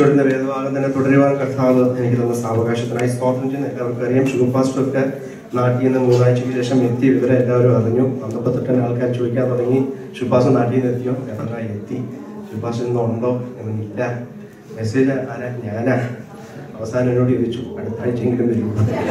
പഠിച്ചുകൊണ്ടിരുന്ന വേദഭാഗം തന്നെ തുടരുവാൻ കർത്താവ് എനിക്ക് തന്ന സാവകാശത്തിനായി സ്തോത്രം ചെയ്യുന്ന എല്ലാവർക്കും അറിയാം ഷുഗർഫാസ്റ്റൊക്കെ നാട്ടിൽ നിന്ന് മൂന്നാഴ്ചയ്ക്ക് ശേഷം എത്തിയ വിവരം എല്ലാവരും അറിഞ്ഞു വന്നപ്പോൾ തൊട്ട് തന്നെ ആൾക്കാർ ചോദിക്കാൻ തുടങ്ങി ഷുപ്പാസ് നാട്ടിൽ നിന്ന് എത്തിയോ എറണാ എത്തി ഷുപ്പാസ് ഇന്നുണ്ടോ ഇല്ല മെസ്സേജ് ആരാ ഞാനാ അവസാനം എന്നോട് ചോദിച്ചു അടുത്ത ആഴ്ചയെങ്കിലും വരും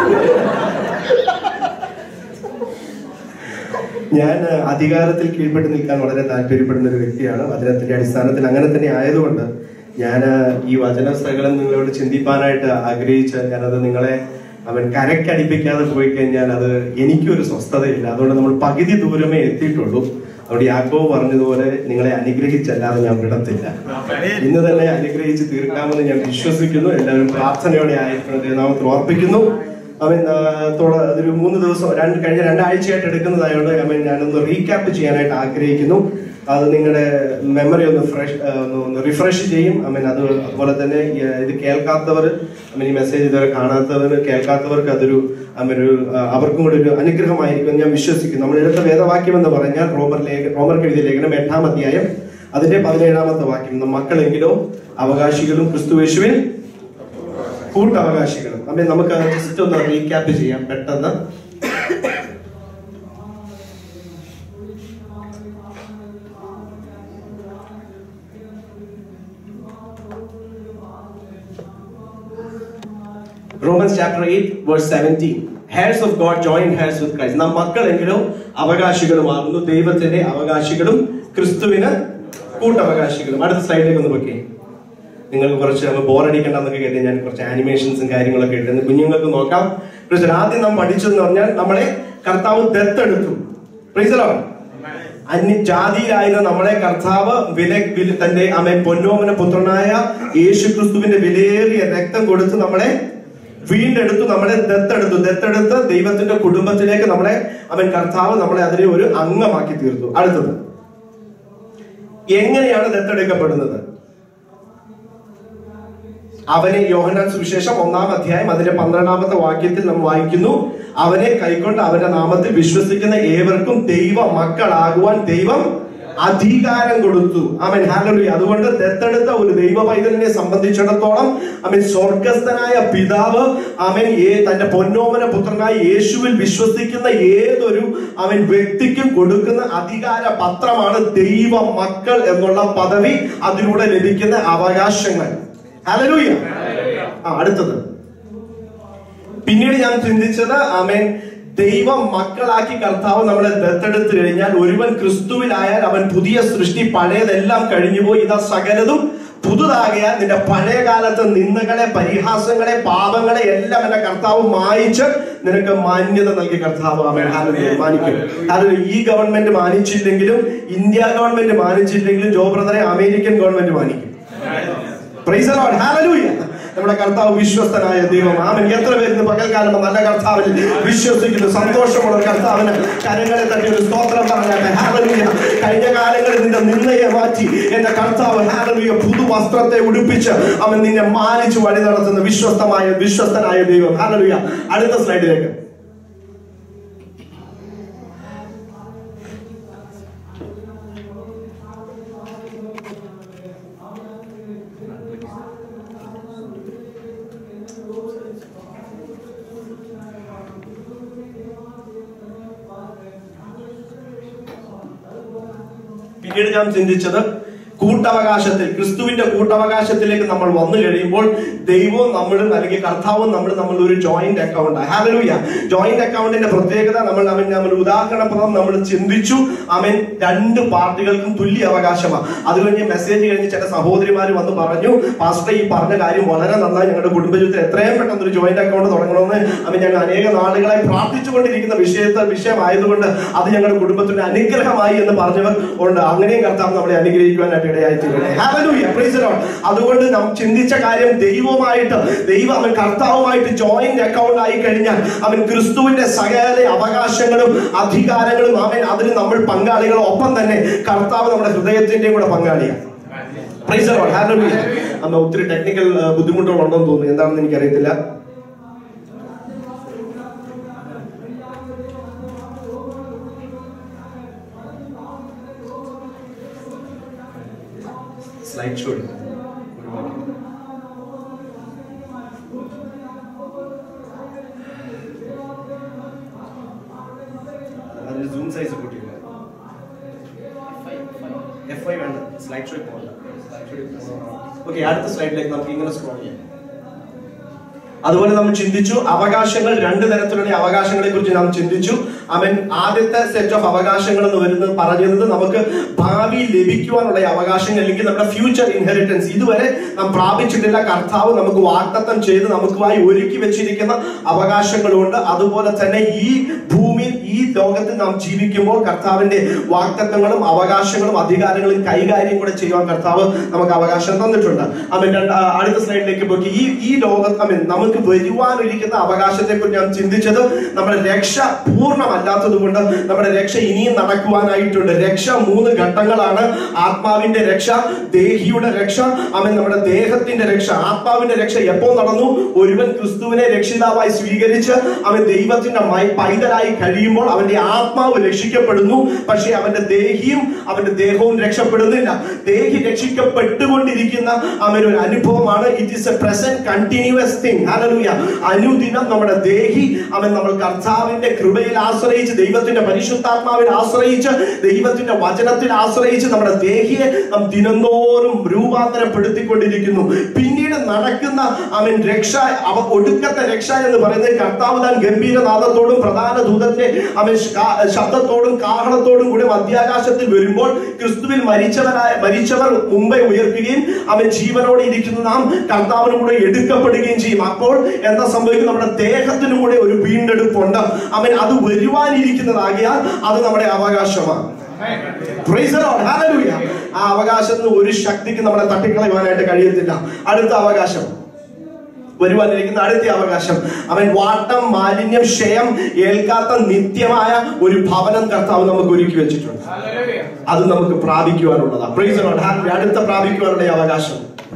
ഞാൻ അഹ്, അധികാരത്തിൽ കീഴ്പ്പെട്ട് നിൽക്കാൻ വളരെ താല്പര്യപ്പെടുന്ന ഒരു വ്യക്തിയാണ് വചനത്തിന്റെ അടിസ്ഥാനത്തിൽ അങ്ങനെ തന്നെ ആയതുകൊണ്ട് ഞാൻ അഹ്, ഈ വചന സകലം നിങ്ങളോട് ചിന്തിപ്പാനായിട്ട് ആഗ്രഹിച്ച് ഞാനത് നിങ്ങളെ അവൻ കരക്കടിപ്പിക്കാതെ പോയി കഴിഞ്ഞാൽ അത് എനിക്കൊരു സ്വസ്ഥതയില്ല അതുകൊണ്ട് നമ്മൾ പകുതി ദൂരമേ എത്തിയിട്ടുള്ളൂ അവിടെ യാക്കോവ് പറഞ്ഞതുപോലെ നിങ്ങളെ അനുഗ്രഹിച്ചല്ലാതെ ഞാൻ വിടത്തില്ല ഇന്ന് തന്നെ അനുഗ്രഹിച്ച് തീർക്കാമെന്ന് ഞാൻ വിശ്വസിക്കുന്നു എല്ലാവരും പ്രാർത്ഥനയോടെ ആയിരിക്കണം നാമത്തിൽ ഓർപ്പിക്കുന്നു അവൻ ആ, തൊട- അതൊരു മൂന്ന് ദിവസം രണ്ട് കഴിഞ്ഞ രണ്ടാഴ്ചയായിട്ട് എടുക്കുന്നതായതുകൊണ്ട് അവൻ ഞാനൊന്ന് റീക്യാപ്പ് ചെയ്യാനായിട്ട് ആഗ്രഹിക്കുന്നു അത് നിങ്ങളുടെ മെമ്മറി ഒന്ന് ഫ്രഷ് ഒന്ന് റിഫ്രഷ് ചെയ്യും അവൻ അത് അതുപോലെ തന്നെ ഈ, ഇത് കേൾക്കാത്തവർ അവൻ ഈ മെസ്സേജ് ഇതുവരെ കാണാത്തവർ കേൾക്കാത്തവർക്ക് അതൊരു അവൻ ഒരു ആ, അവർക്കും കൂടി ഒരു അനുഗ്രഹമായിരിക്കും എന്ന് ഞാൻ വിശ്വസിക്കുന്നു നമ്മൾ എടുത്ത വേദവാക്യം എന്ന് പറഞ്ഞാൽ റോമർ ലേഖ റോമർക്ക് എഴുതിയ ലേഖനം എട്ടാം അധ്യായം അതിന്റെ പതിനേഴാമത്തെ വാക്യം മക്കളെങ്കിലോ അവകാശികളും ക്രിസ്തുവേശുവിൽ കൂട്ടവകാശികളും അമ്മേ നമുക്ക് ജസ്റ്റ് ഒന്ന് റീക്യാപ്പ് ചെയ്യാം പെട്ടെന്ന് Romans chapter eight verse seventeen heirs of God joint heirs with Christ നാം മക്കളെങ്കിലോ അവകാശികളുമാകുന്നു ദൈവത്തിന്റെ അവകാശികളും ക്രിസ്തുവിന് കൂട്ടവകാശികളും അടുത്ത സ്ലൈഡിലേക്ക് ഒന്ന് വെക്കേ നിങ്ങൾക്ക് കുറച്ച് നമ്മൾ ബോറടിക്കണ്ടെന്നൊക്കെ കേട്ട് ഞാൻ കുറച്ച് ആനിമേഷൻസും കാര്യങ്ങളൊക്കെ ഇട്ട് കുഞ്ഞുങ്ങൾക്ക് നോക്കാം പ്രിയസർ, ആദ്യം നാം പഠിച്ചതെന്ന് പറഞ്ഞാൽ നമ്മളെ കർത്താവ് ദത്തെടുത്തു പ്രീസലോ അന്യ ജാതിയിലായിരുന്ന നമ്മളെ കർത്താവ് വില വില- തന്റെ അമൻ പൊന്നോമന പുത്രനായ യേശു ക്രിസ്തുവിന്റെ വിലയേറിയ രക്തം കൊടുത്ത് നമ്മളെ വീണ്ടെടുത്തു നമ്മളെ ദത്തെടുത്തു ദത്തെടുത്ത് ദൈവത്തിന്റെ കുടുംബത്തിലേക്ക് നമ്മളെ അവൻ കർത്താവ് നമ്മളെ അതിനെ ഒരു അംഗമാക്കി തീർത്തു അടുത്തത് എങ്ങനെയാണ് ദത്തെടുക്കപ്പെടുന്നത് അവനെ യോഹന്നാൻ സുവിശേഷം ഒന്നാം അധ്യായം അതിന്റെ പന്ത്രണ്ടാമത്തെ വാക്യത്തിൽ നമ്മൾ വായിക്കുന്നു അവനെ കൈക്കൊണ്ട് അവന്റെ നാമത്തിൽ വിശ്വസിക്കുന്ന ഏവർക്കും ദൈവ മക്കളാകുവാൻ ദൈവം അധികാരം കൊടുത്തു അവൻ ഹാലറി അതുകൊണ്ട് ദത്തെടുത്ത ഒരു ദൈവ പൈതലിനെ സംബന്ധിച്ചിടത്തോളം അവൻ സ്വർഗസ്ഥനായ പിതാവ് അവൻ ഏ തന്റെ പൊന്നോമന പുത്രനായ യേശുവിൽ വിശ്വസിക്കുന്ന ഏതൊരു അവൻ വ്യക്തിക്കും കൊടുക്കുന്ന അധികാര പത്രമാണ് ദൈവ മക്കൾ എന്നുള്ള പദവി അതിലൂടെ ലഭിക്കുന്ന അവകാശങ്ങൾ ഹല്ലേലൂയ ആ അടുത്തത് പിന്നീട് ഞാൻ ചിന്തിച്ചത് ആമേൻ ദൈവം മക്കളാക്കി കർത്താവ് നമ്മളെ ദത്തെടുത്തു കഴിഞ്ഞാൽ ഒരുവൻ ക്രിസ്തുവിലായാൽ അവൻ പുതിയ സൃഷ്ടി പഴയതെല്ലാം കഴിഞ്ഞുപോയി ഇതാ സകലതും പുതുതാകിയാൽ നിന്റെ പഴയ കാലത്തെ നിന്ദകളെ പരിഹാസങ്ങളെ പാപങ്ങളെ എല്ലാം എന്റെ കർത്താവ് മായിച്ച് നിനക്ക് മാന്യത നൽകി കർത്താവ് അവൻ ഹാലലുയ മാനിക്കും ഹാലലുയ ഈ ഗവൺമെന്റ് മാനിച്ചില്ലെങ്കിലും ഇന്ത്യ ഗവൺമെന്റ് മാനിച്ചില്ലെങ്കിലും ജോ ബ്രദറെ അമേരിക്കൻ ഗവൺമെന്റ് മാനിക്കും Praise the Lord. Hallelujah. നമ്മുടെ കർത്താവ് വിശ്വസ്തനായ ദൈവം ആമൻ എത്ര പേര് ഇന്ന് പകൽക്കാലം നല്ല കർത്താവിൽ വിശ്വസിക്കുന്നു സന്തോഷമുള്ള കർത്താവിന് കരങ്ങളെ തട്ടി ഒരു സ്തോത്രം പറഞ്ഞാട്ടെ ഹാലലുയ കഴിഞ്ഞ കാലങ്ങളിൽ നിന്റെ നിന്നയെ മാറ്റി എന്റെ കർത്താവ് ഹാലലുയ പുതു വസ്ത്രത്തെ ഉടുപ്പിച്ച് അവൻ നിന്നെ മാനിച്ച് വഴി നടത്തുന്ന വിശ്വസ്തമായ വിശ്വസ്തനായ ദൈവം ഹാലലുയ അടുത്ത സ്ലൈഡിലേക്ക് പിന്നീട് ഞാൻ ചിന്തിച്ചത് കൂട്ടവകാശത്തിൽ ക്രിസ്തുവിന്റെ കൂട്ടവകാശത്തിലേക്ക് നമ്മൾ വന്നു കഴിയുമ്പോൾ ദൈവവും നമ്മളും അല്ലെങ്കിൽ കർത്താവും നമ്മളും നമ്മൾ ഒരു ജോയിന്റ് അക്കൗണ്ട് ഹാലലൂയ ജോയിന്റ് അക്കൗണ്ടിന്റെ പ്രത്യേകത നമ്മൾ അവൻ നമ്മൾ ഉദാഹരണപ്രദം നമ്മൾ ചിന്തിച്ചു അവൻ രണ്ട് പാർട്ടികൾക്കും തുല്യ അവകാശമാണ് അത് കഴിഞ്ഞ് മെസ്സേജ് കഴിഞ്ഞ് ചില സഹോദരിമാർ വന്ന് പറഞ്ഞു പാസ്റ്റർ ഈ പറഞ്ഞ കാര്യം വളരെ നന്നായി ഞങ്ങളുടെ കുടുംബജീവിതത്തിൽ എത്രയും പെട്ടെന്ന് ഒരു ജോയിന്റ് അക്കൗണ്ട് തുടങ്ങണമെന്ന് അവൻ ഞങ്ങൾ അനേക നാളുകളായി പ്രാർത്ഥിച്ചുകൊണ്ടിരിക്കുന്ന വിഷയത്തെ വിഷയമായതുകൊണ്ട് അത് ഞങ്ങളുടെ കുടുംബത്തിന്റെ അനുഗ്രഹമായി എന്ന് പറഞ്ഞവർ ഉണ്ട് അങ്ങനെയും കർത്താവ് നമ്മളെ അനുഗ്രഹിക്കുവാനായിട്ട് ഇടയായി തീരട്ടെ Hallelujah. Praise the Lord. അതുകൊണ്ട് നാം ചിന്തിച്ച കാര്യം ദൈവമായിട്ട് ദൈവം അവൻ കർത്താവുമായിട്ട് ജോയിന്റ് അക്കൗണ്ട് ആയി കഴിഞ്ഞാൽ അവൻ ക്രിസ്തുവിന്റെ സകല അവകാശങ്ങളും അധികാരങ്ങളും അവൻ അതിന് നമ്മൾ പങ്കാളികളും ഒപ്പം തന്നെ കർത്താവ് നമ്മുടെ ഹൃദയത്തിന്റെയും കൂടെ പങ്കാളിയാണ് Praise the Lord. Hallelujah. അന്ന് ഒത്തിരി ടെക്നിക്കൽ ബുദ്ധിമുട്ടുകളുണ്ടെന്ന് തോന്നുന്നു എന്താണെന്ന് എനിക്കറിയത്തില്ല സ്ലൈഡ് ഷോ സൂം സൈസ് കൂട്ടിയില്ല എഫ് ഐ വേണ്ട സ്ലൈഡ് ഷോ പോകണ്ട ഓക്കെ അടുത്ത സ്ലൈഡിലേക്ക് നമുക്ക് ഇങ്ങനെ സ്ക്രോൾ ചെയ്യാം അതുപോലെ നമ്മൾ ചിന്തിച്ചു അവകാശങ്ങൾ രണ്ട് തരത്തിലുള്ള അവകാശങ്ങളെ കുറിച്ച് നാം ചിന്തിച്ചു അവൻ ആദ്യത്തെ സെറ്റ് ഓഫ് അവകാശങ്ങൾ എന്ന് വരുന്നത് പറഞ്ഞത് നമുക്ക് ഭാവി ലഭിക്കുവാനുള്ള ഈ അവകാശങ്ങൾ അല്ലെങ്കിൽ നമ്മുടെ ഫ്യൂച്ചർ ഇൻഹെറിറ്റൻസ് ഇതുവരെ നാം പ്രാപിച്ചിട്ടില്ല കർത്താവ് നമുക്ക് വാഗ്ദത്തം ചെയ്ത് നമുക്കുമായി ഒരുക്കി വെച്ചിരിക്കുന്ന അവകാശങ്ങളുണ്ട് അതുപോലെ തന്നെ ഈ ഭൂമിയിൽ ഈ ലോകത്തിൽ നാം ജീവിക്കുമ്പോൾ കർത്താവിന്റെ വാഗ്ദത്തങ്ങളും അവകാശങ്ങളും അധികാരങ്ങളും കൈകാര്യം കൂടെ ചെയ്യുവാൻ കർത്താവ് നമുക്ക് അവകാശം തന്നിട്ടുണ്ട് അവൻ രണ്ട് ആ, അടുത്ത സ്ലൈഡിലേക്ക് പോയി ഈ ഈ ലോകത്ത് അവൻ നമുക്ക് വരുവാനിരിക്കുന്ന അവകാശത്തെ കുറിച്ച് ഞാൻ ചിന്തിച്ചത് നമ്മുടെ രക്ഷ പൂർണ്ണമല്ലാത്തത് കൊണ്ട് നമ്മുടെ രക്ഷ ഇനിയും നടക്കുവാനായിട്ടുണ്ട് രക്ഷ മൂന്ന് ഘട്ടങ്ങളാണ് ആത്മാവിന്റെ രക്ഷ ദേഹിയുടെ രക്ഷ അവൻ നമ്മുടെ ദേഹത്തിന്റെ രക്ഷ ആത്മാവിന്റെ രക്ഷ എപ്പോൾ നടന്നു ഒരുവൻ ക്രിസ്തുവിനെ രക്ഷിതാവായി സ്വീകരിച്ച് അവൻ ദൈവത്തിന്റെ മൈ- പൈതലായി കഴിയുമ്പോൾ അവന്റെ ആത്മാവ് രക്ഷിക്കപ്പെടുന്നു പക്ഷേ അവന്റെ ദേഹിയും അവന്റെ ദേഹവും രക്ഷപ്പെടുന്നില്ല ദേഹി രക്ഷിക്കപ്പെട്ടുകൊണ്ടിരിക്കുന്ന അവൻ ഒരു അനുഭവമാണ് it is a present continuous thing hallelujah അനുദിനം നമ്മുടെ ദേഹി അവൻ നമ്മൾ കർത്താവിന്റെ കൃപയിൽ ആശ്രയിച്ച് ദൈവത്തിന്റെ പരിശുദ്ധാത്മാവിൽ ആശ്രയിച്ച് ദൈവത്തിന്റെ വചനത്തിൽ ആശ്രയിച്ച് നമ്മുടെ ദേഹിയെ നാം ദിനംതോറും രൂപാന്തരപ്പെടുത്തിക്കൊണ്ടിരിക്കുന്നു പിന്നീട് നടക്കുന്ന അവൻ രക്ഷ അവ ഒടുക്കത്തെ രക്ഷ എന്ന് പറയുന്നത് കർത്താവ് താൻ ഗംഭീരനാഥത്തോടും പ്രധാന ദൂതന്റെ അവൻ ശ- ശബ്ദത്തോടും കാഹളത്തോടും കൂടി മധ്യാകാശത്തിൽ വരുമ്പോൾ ക്രിസ്തുവിൽ മരിച്ചവരായ മരിച്ചവർ മുമ്പേ ഉയർക്കുകയും അവൻ ജീവനോടെ ഇരിക്കുന്ന നാം കർത്താവിനും കൂടെ എടുക്കപ്പെടുകയും ചെയ്യും അപ്പോൾ എന്താ സംഭവിക്കും നമ്മുടെ ദേഹത്തിനും കൂടെ ഒരു വീണ്ടെടുപ്പുണ്ട് അവൻ അത് വരുവാനിരിക്കുന്നതാകിയാൽ അത് നമ്മുടെ അവകാശമാണ് Praise the Lord. Hallelujah. ആ അവകാശത്തിന് ഒരു ശക്തിക്ക് നമ്മളെ തട്ടിക്കളയുവാനായിട്ട് കഴിയത്തില്ല അടുത്ത അവകാശം വരുവാനിരിക്കുന്ന അടുത്ത അവകാശം അവൻ വാട്ടം മാലിന്യം ക്ഷയം ഏൽക്കാത്ത നിത്യമായ ഒരു ഭവനം കർത്താവ് നമുക്ക് ഒരുക്കി വെച്ചിട്ടുണ്ട് അത് നമുക്ക് പ്രാപിക്കുവാനുള്ളതാണ് Praise the Lord. Hallelujah. അടുത്ത പ്രാപിക്കുവാനുള്ള ഈ അവകാശം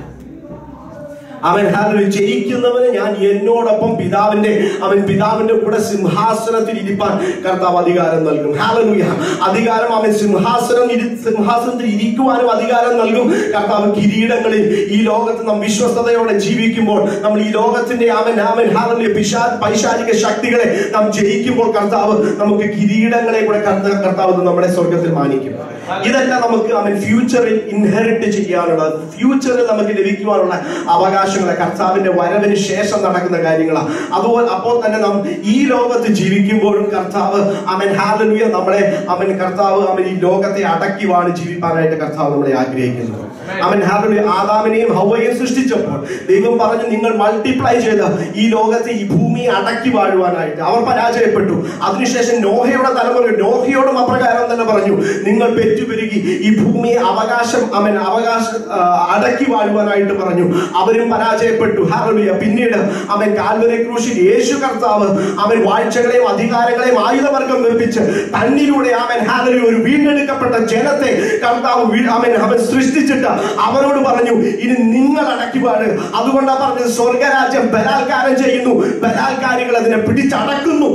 അവൻ ഹാലലൂയ ജയിക്കുന്നവന് ഞാൻ എന്നോടൊപ്പം പിതാവിന്റെ അവൻ പിതാവിന്റെ കൂടെ സിംഹാസനത്തിൽ ഇരിപ്പാൻ കർത്താവ് അധികാരം നൽകും ഹാലലൂയ അധികാരം അവൻ സിംഹാസനം ഇരി- സിംഹാസനത്തിൽ ഇരിക്കുവാനും അധികാരം നൽകും കർത്താവ് കിരീടങ്ങളിൽ ഈ ലോകത്ത് നാം വിശ്വസ്തയോടെ ജീവിക്കുമ്പോൾ നമ്മൾ ഈ ലോകത്തിന്റെ അവൻ അവൻ ഹാലലൂയ പിശാ പൈശാചിക ശക്തികളെ നാം ജയിക്കുമ്പോൾ കർത്താവ് നമുക്ക് കിരീടങ്ങളെ കൂടെ കർത്ത- കർത്താവ് നമ്മുടെ സ്വർഗത്തിൽ മാനിക്കും ഇതെല്ലാം നമുക്ക് അവൻ ഫ്യൂച്ചറിൽ ഇൻഹെറിറ്റ് ചെയ്യാനുള്ള ഫ്യൂച്ചറിൽ നമുക്ക് ലഭിക്കുവാനുള്ള അവകാശങ്ങളെ കർത്താവിന്റെ വരവിന് ശേഷം നടക്കുന്ന കാര്യങ്ങളാണ് അതുപോലെ അപ്പോൾ തന്നെ നാം ഈ ലോകത്ത് ജീവിക്കുമ്പോഴും കർത്താവ് അവൻ ഹാലലുയ നമ്മളെ അവൻ കർത്താവ് അവൻ ഈ ലോകത്തെ അടക്കി വാണ് ജീവിപ്പാനായിട്ട് കർത്താവ് നമ്മളെ ആഗ്രഹിക്കുന്നു അവൻ ഹാലലുയ ആദാമിനെയും ഹൗവയെയും സൃഷ്ടിച്ചപ്പോൾ ദൈവം പറഞ്ഞു നിങ്ങൾ മൾട്ടിപ്ലൈ ചെയ്ത് ഈ ലോകത്തെ ഈ ഭൂമിയെ അടക്കി വാഴുവാനായിട്ട് അവർ പരാജയപ്പെട്ടു അതിനുശേഷം നോഹയുടെ തലമുറ നോഹയോടും അപ്രകാരം തന്നെ പറഞ്ഞു നിങ്ങൾ പെറ്റുപെരുകി ഈ ഭൂമിയെ അവകാശം അവൻ അവകാശം ആ, അടക്കി വാഴുവാനായിട്ട് പറഞ്ഞു അവരും പരാജയപ്പെട്ടു ഹാലലുയ പിന്നീട് അവൻ കാൽവരി ക്രൂശിൽ യേശു കർത്താവ് അവൻ വാഴ്ചകളെയും അധികാരങ്ങളെയും ആയുധവർഗം നിർമ്മിച്ച് തന്നിലൂടെ അവൻ ഹാലലി ഒരു വീണ്ടെടുക്കപ്പെട്ട ജനത്തെ കർത്താവ് വീ- അവൻ അവൻ സൃഷ്ടിച്ചിട്ട് അവരോട് പറഞ്ഞു ഇനി നിങ്ങൾ അടക്കിപ്പാട് അതുകൊണ്ടാണ് പറഞ്ഞത് സ്വർഗരാജ്യം ബലാത്കാരം ചെയ്യുന്നു ബലാത്കാരികൾ അതിനെ പിടിച്ചടക്കുന്നു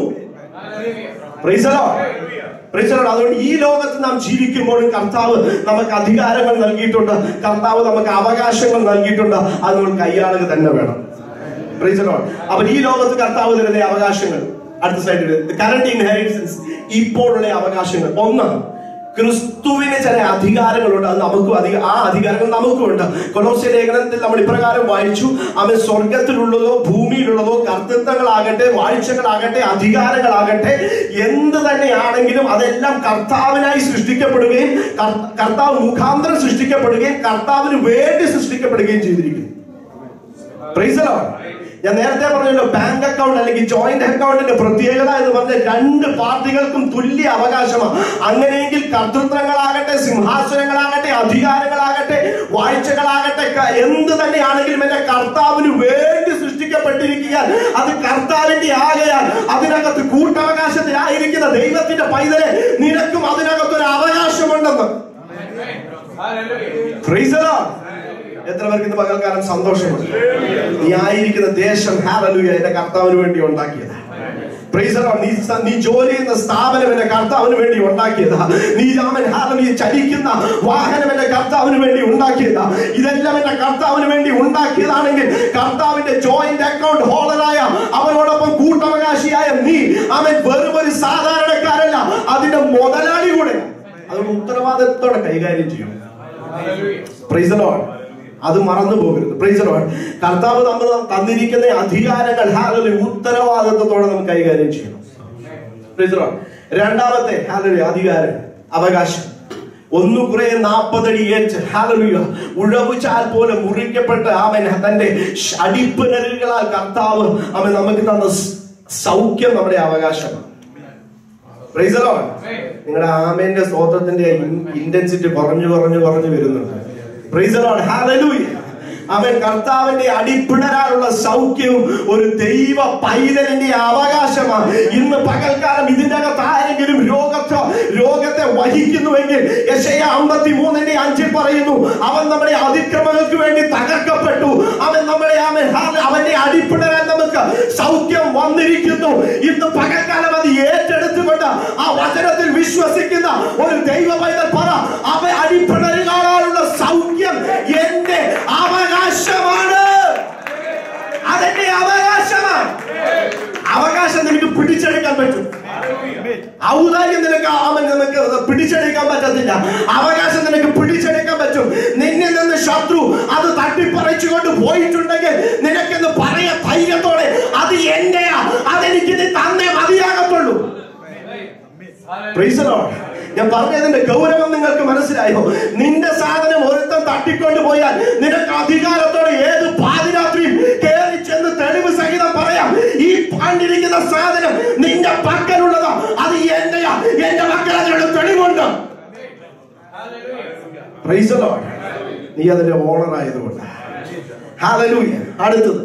Praise the Lord. Praise the Lord. അതുകൊണ്ട് ഈ ലോകത്ത് നാം ജീവിക്കുമ്പോഴും കർത്താവ് നമുക്ക് അധികാരങ്ങൾ നൽകിയിട്ടുണ്ട് കർത്താവ് നമുക്ക് അവകാശങ്ങൾ നൽകിയിട്ടുണ്ട് അത് നമ്മൾ കൈയാളുക തന്നെ വേണം Praise the Lord. അപ്പോൾ ഈ ലോകത്ത് കർത്താവ് തരുന്ന അവകാശങ്ങൾ അടുത്ത സൈഡിൽ കറണ്ട് ഇൻഹെറിറ്റൻസ് ഇപ്പോഴുള്ള അവകാശങ്ങൾ ഒന്ന് ക്രിസ്തുവിന് ചില അധികാരങ്ങളുണ്ട് അത് നമുക്കും അധിക ആ അധികാരങ്ങൾ നമുക്കുമുണ്ട് കൊലോസ്യ ലേഖനത്തിൽ നമ്മൾ ഇപ്രകാരം വായിച്ചു അവൻ സ്വർഗത്തിലുള്ളതോ ഭൂമിയിലുള്ളതോ കർത്തൃത്വങ്ങളാകട്ടെ വാഴ്ചകളാകട്ടെ അധികാരങ്ങളാകട്ടെ എന്ത് തന്നെയാണെങ്കിലും അതെല്ലാം കർത്താവിനായി സൃഷ്ടിക്കപ്പെടുകയും കർ- കർത്താവ് മുഖാന്തരം സൃഷ്ടിക്കപ്പെടുകയും കർത്താവിന് വേണ്ടി സൃഷ്ടിക്കപ്പെടുകയും ചെയ്തിരിക്കുന്നു Praise the Lord. ഞാൻ നേരത്തെ പറഞ്ഞല്ലോ ബാങ്ക് അക്കൗണ്ട് അല്ലെങ്കിൽ ജോയിന്റ് അക്കൗണ്ടിന്റെ പ്രത്യേകത എന്ന് പറഞ്ഞ രണ്ട് പാർട്ടികൾക്കും തുല്യ അവകാശമാണ് അങ്ങനെയെങ്കിൽ കർത്തൃത്വങ്ങളാകട്ടെ സിംഹാസനങ്ങളാകട്ടെ അധികാരങ്ങളാകട്ടെ വാഴ്ചകളാകട്ടെ ക- എന്ത് തന്നെയാണെങ്കിലും എന്റെ കർത്താവിന് വേണ്ടി സൃഷ്ടിക്കപ്പെട്ടിരിക്കുക അത് കർത്താവിന്റെ ആകയാൽ അതിനകത്ത് കൂട്ടവകാശത്തിലായിരിക്കുന്ന ദൈവത്തിന്റെ പൈതലെ നിനക്കും അതിനകത്ത് ഒരു അവകാശമുണ്ടെന്ന് Praise the Lord. എത്ര പേർക്ക് ഇന്ന് പകൽക്കാലം സന്തോഷമുണ്ട് നീ ആയിരിക്കുന്ന ദേശം ഹാലലുയ എന്റെ കർത്താവിന് വേണ്ടി ഉണ്ടാക്കിയത് Praise the Lord. നീ സ- നീ ജോലി ചെയ്യുന്ന സ്ഥാപനം എന്റെ കർത്താവിന് വേണ്ടി ഉണ്ടാക്കിയതാ നീ രാമൻ ഹാലലുയ ചലിക്കുന്ന വാഹനം എന്റെ കർത്താവിന് വേണ്ടി ഉണ്ടാക്കിയതാ ഇതെല്ലാം എന്റെ കർത്താവിന് വേണ്ടി ഉണ്ടാക്കിയതാണെങ്കിൽ കർത്താവിന്റെ ജോയിന്റ് അക്കൗണ്ട് ഹോൾഡറായ അവനോടൊപ്പം കൂട്ടവകാശിയായ നീ അവൻ വെറും ഒരു സാധാരണക്കാരല്ല അതിന്റെ മുതലാളി കൂടെ അതുകൊണ്ട് ഉത്തരവാദിത്തത്തോടെ കൈകാര്യം ചെയ്യണം പ്രൈസ് ലോഡ് അത് മറന്നു പോകരുത് പ്രൈസ് ലോഡ് കർത്താവ് നമ്മൾ തന്നിരിക്കുന്ന അധികാരങ്ങൾ ഹാലലി ഉത്തരവാദിത്തത്തോടെ നമുക്ക് കൈകാര്യം ചെയ്യണം പ്രൈസ് ലോഡ് രണ്ടാമത്തെ ഹാലലി അധികാരം അവകാശം ഒന്നു കുറെ നാൽപ്പതടി ഏറ്റ് ഹാലലുയ ഉഴവുചാൽ പോലെ മുറിക്കപ്പെട്ട് അവൻ തന്റെ ഷ് അടിപ്പിണരുകളാൽ കർത്താവ് അവൻ നമുക്ക് തന്ന സ് സൗഖ്യം നമ്മുടെ അവകാശമാണ് Praise the Lord. നിങ്ങളുടെ ആമേന്റെ സ്തോത്രത്തിന്റെ ഇന്റൻസിറ്റി കുറഞ്ഞു കുറഞ്ഞു കുറഞ്ഞു വരുന്നുണ്ട് Praise the Lord. Hallelujah. അവൻ കർത്താവിന്റെ അടിപ്പിണരാനുള്ള സൗഖ്യവും ഒരു ദൈവ പൈതലിന്റെ അവകാശമാണ് ഇന്ന് പകൽക്കാലം ഇതിന്റെ അകത്ത് ആരെങ്കിലും രോഗത്തോ രോഗത്തെ വഹിക്കുന്നുവെങ്കിൽ യശയ അമ്പത്തി മൂന്നിന്റെ അഞ്ചിൽ പറയുന്നു അവൻ നമ്മുടെ അതിക്രമങ്ങൾക്ക് വേണ്ടി തകർക്കപ്പെട്ടു അവൻ നമ്മുടെ അവൻ അവന്റെ അടിപ്പിണരാൻ നമുക്ക് സൗഖ്യം വന്നിരിക്കുന്നു ഇന്ന് പകൽക്കാലം അത് ഏറ്റെടുത്തുകൊണ്ട് ആ വചനത്തിൽ വിശ്വസിക്കുന്ന ഒരു ദൈവ പൈതൽ പറ അവ അടിപ്പിണരുകാനുള്ള സൗഖ്യം എന്റെ അവകാശമാണ് അതെന്റെ അവകാശമാണ് അവകാശം നിനക്ക് പിടിച്ചെടുക്കാൻ പറ്റും ഔദാര്യം നിനക്ക് അവൻ നിനക്ക് പിടിച്ചെടുക്കാൻ പറ്റത്തില്ല അവകാശം നിനക്ക് പിടിച്ചെടുക്കാൻ പറ്റും നിന്നിൽ നിന്ന് ശത്രു അത് തട്ടിപ്പറിച്ചുകൊണ്ട് പോയിട്ടുണ്ടെങ്കിൽ നിനക്കെന്ന് പറയ ധൈര്യത്തോടെ അത് എന്റെയാ അതെനിക്ക് നീ തന്നേ മതിയാകത്തുള്ളൂ Praise the Lord. ഞാൻ പറഞ്ഞതിന്റെ ഗൗരവം നിങ്ങൾക്ക് മനസ്സിലായോ നിന്റെ സാധനം ഒരുത്തം തട്ടിക്കൊണ്ട് പോയാൽ നിനക്ക് അധികാരത്തോടെ ഏത് പാതിരാത്രിയും കയറി ചെന്ന് തെളിവ് സഹിതം പറയാം ഈ പാണ്ടിരിക്കുന്ന സാധനം നിന്റെ പക്കലുള്ളതാ അത് എന്റെയാ എന്റെ മക്കൾ അതിനുള്ള തെളിവുണ്ട് Praise the Lord. നീ അതിന്റെ ഓണർ ആയതുകൊണ്ട് Hallelujah. അടുത്തത്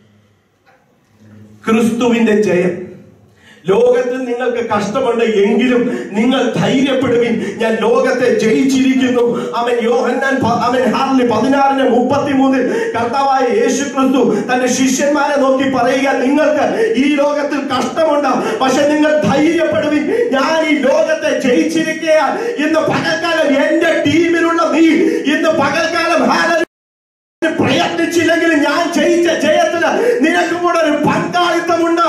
ക്രിസ്തുവിന്റെ ജയം ലോകത്തിൽ നിങ്ങൾക്ക് കഷ്ടമുണ്ട് എങ്കിലും നിങ്ങൾ ധൈര്യപ്പെടുവിൻ ഞാൻ ലോകത്തെ ജയിച്ചിരിക്കുന്നു അവൻ യോഹന്നാൻ പ- അവൻ ഹാർലി പതിനാറിന് മുപ്പത്തിമൂന്നിൽ കർത്താവായ യേശു ക്രിസ്തു തന്റെ ശിഷ്യന്മാരെ നോക്കി പറയുക നിങ്ങൾക്ക് ഈ ലോകത്തിൽ കഷ്ടമുണ്ട് പക്ഷെ നിങ്ങൾ ധൈര്യപ്പെടുവിൻ ഞാൻ ഈ ലോകത്തെ ജയിച്ചിരിക്കുകയാണ് ഇന്ന് പകൽക്കാലം എന്റെ ടീമിലുള്ള നീ ഇന്ന് പകൽക്കാലം ഹാലലൂയ പ്രയത്നിച്ചില്ലെങ്കിൽ ഞാൻ ജയിച്ച ജയത്തിന് നിനക്കും കൂടെ ഒരു പങ്കാളിത്തമുണ്ട്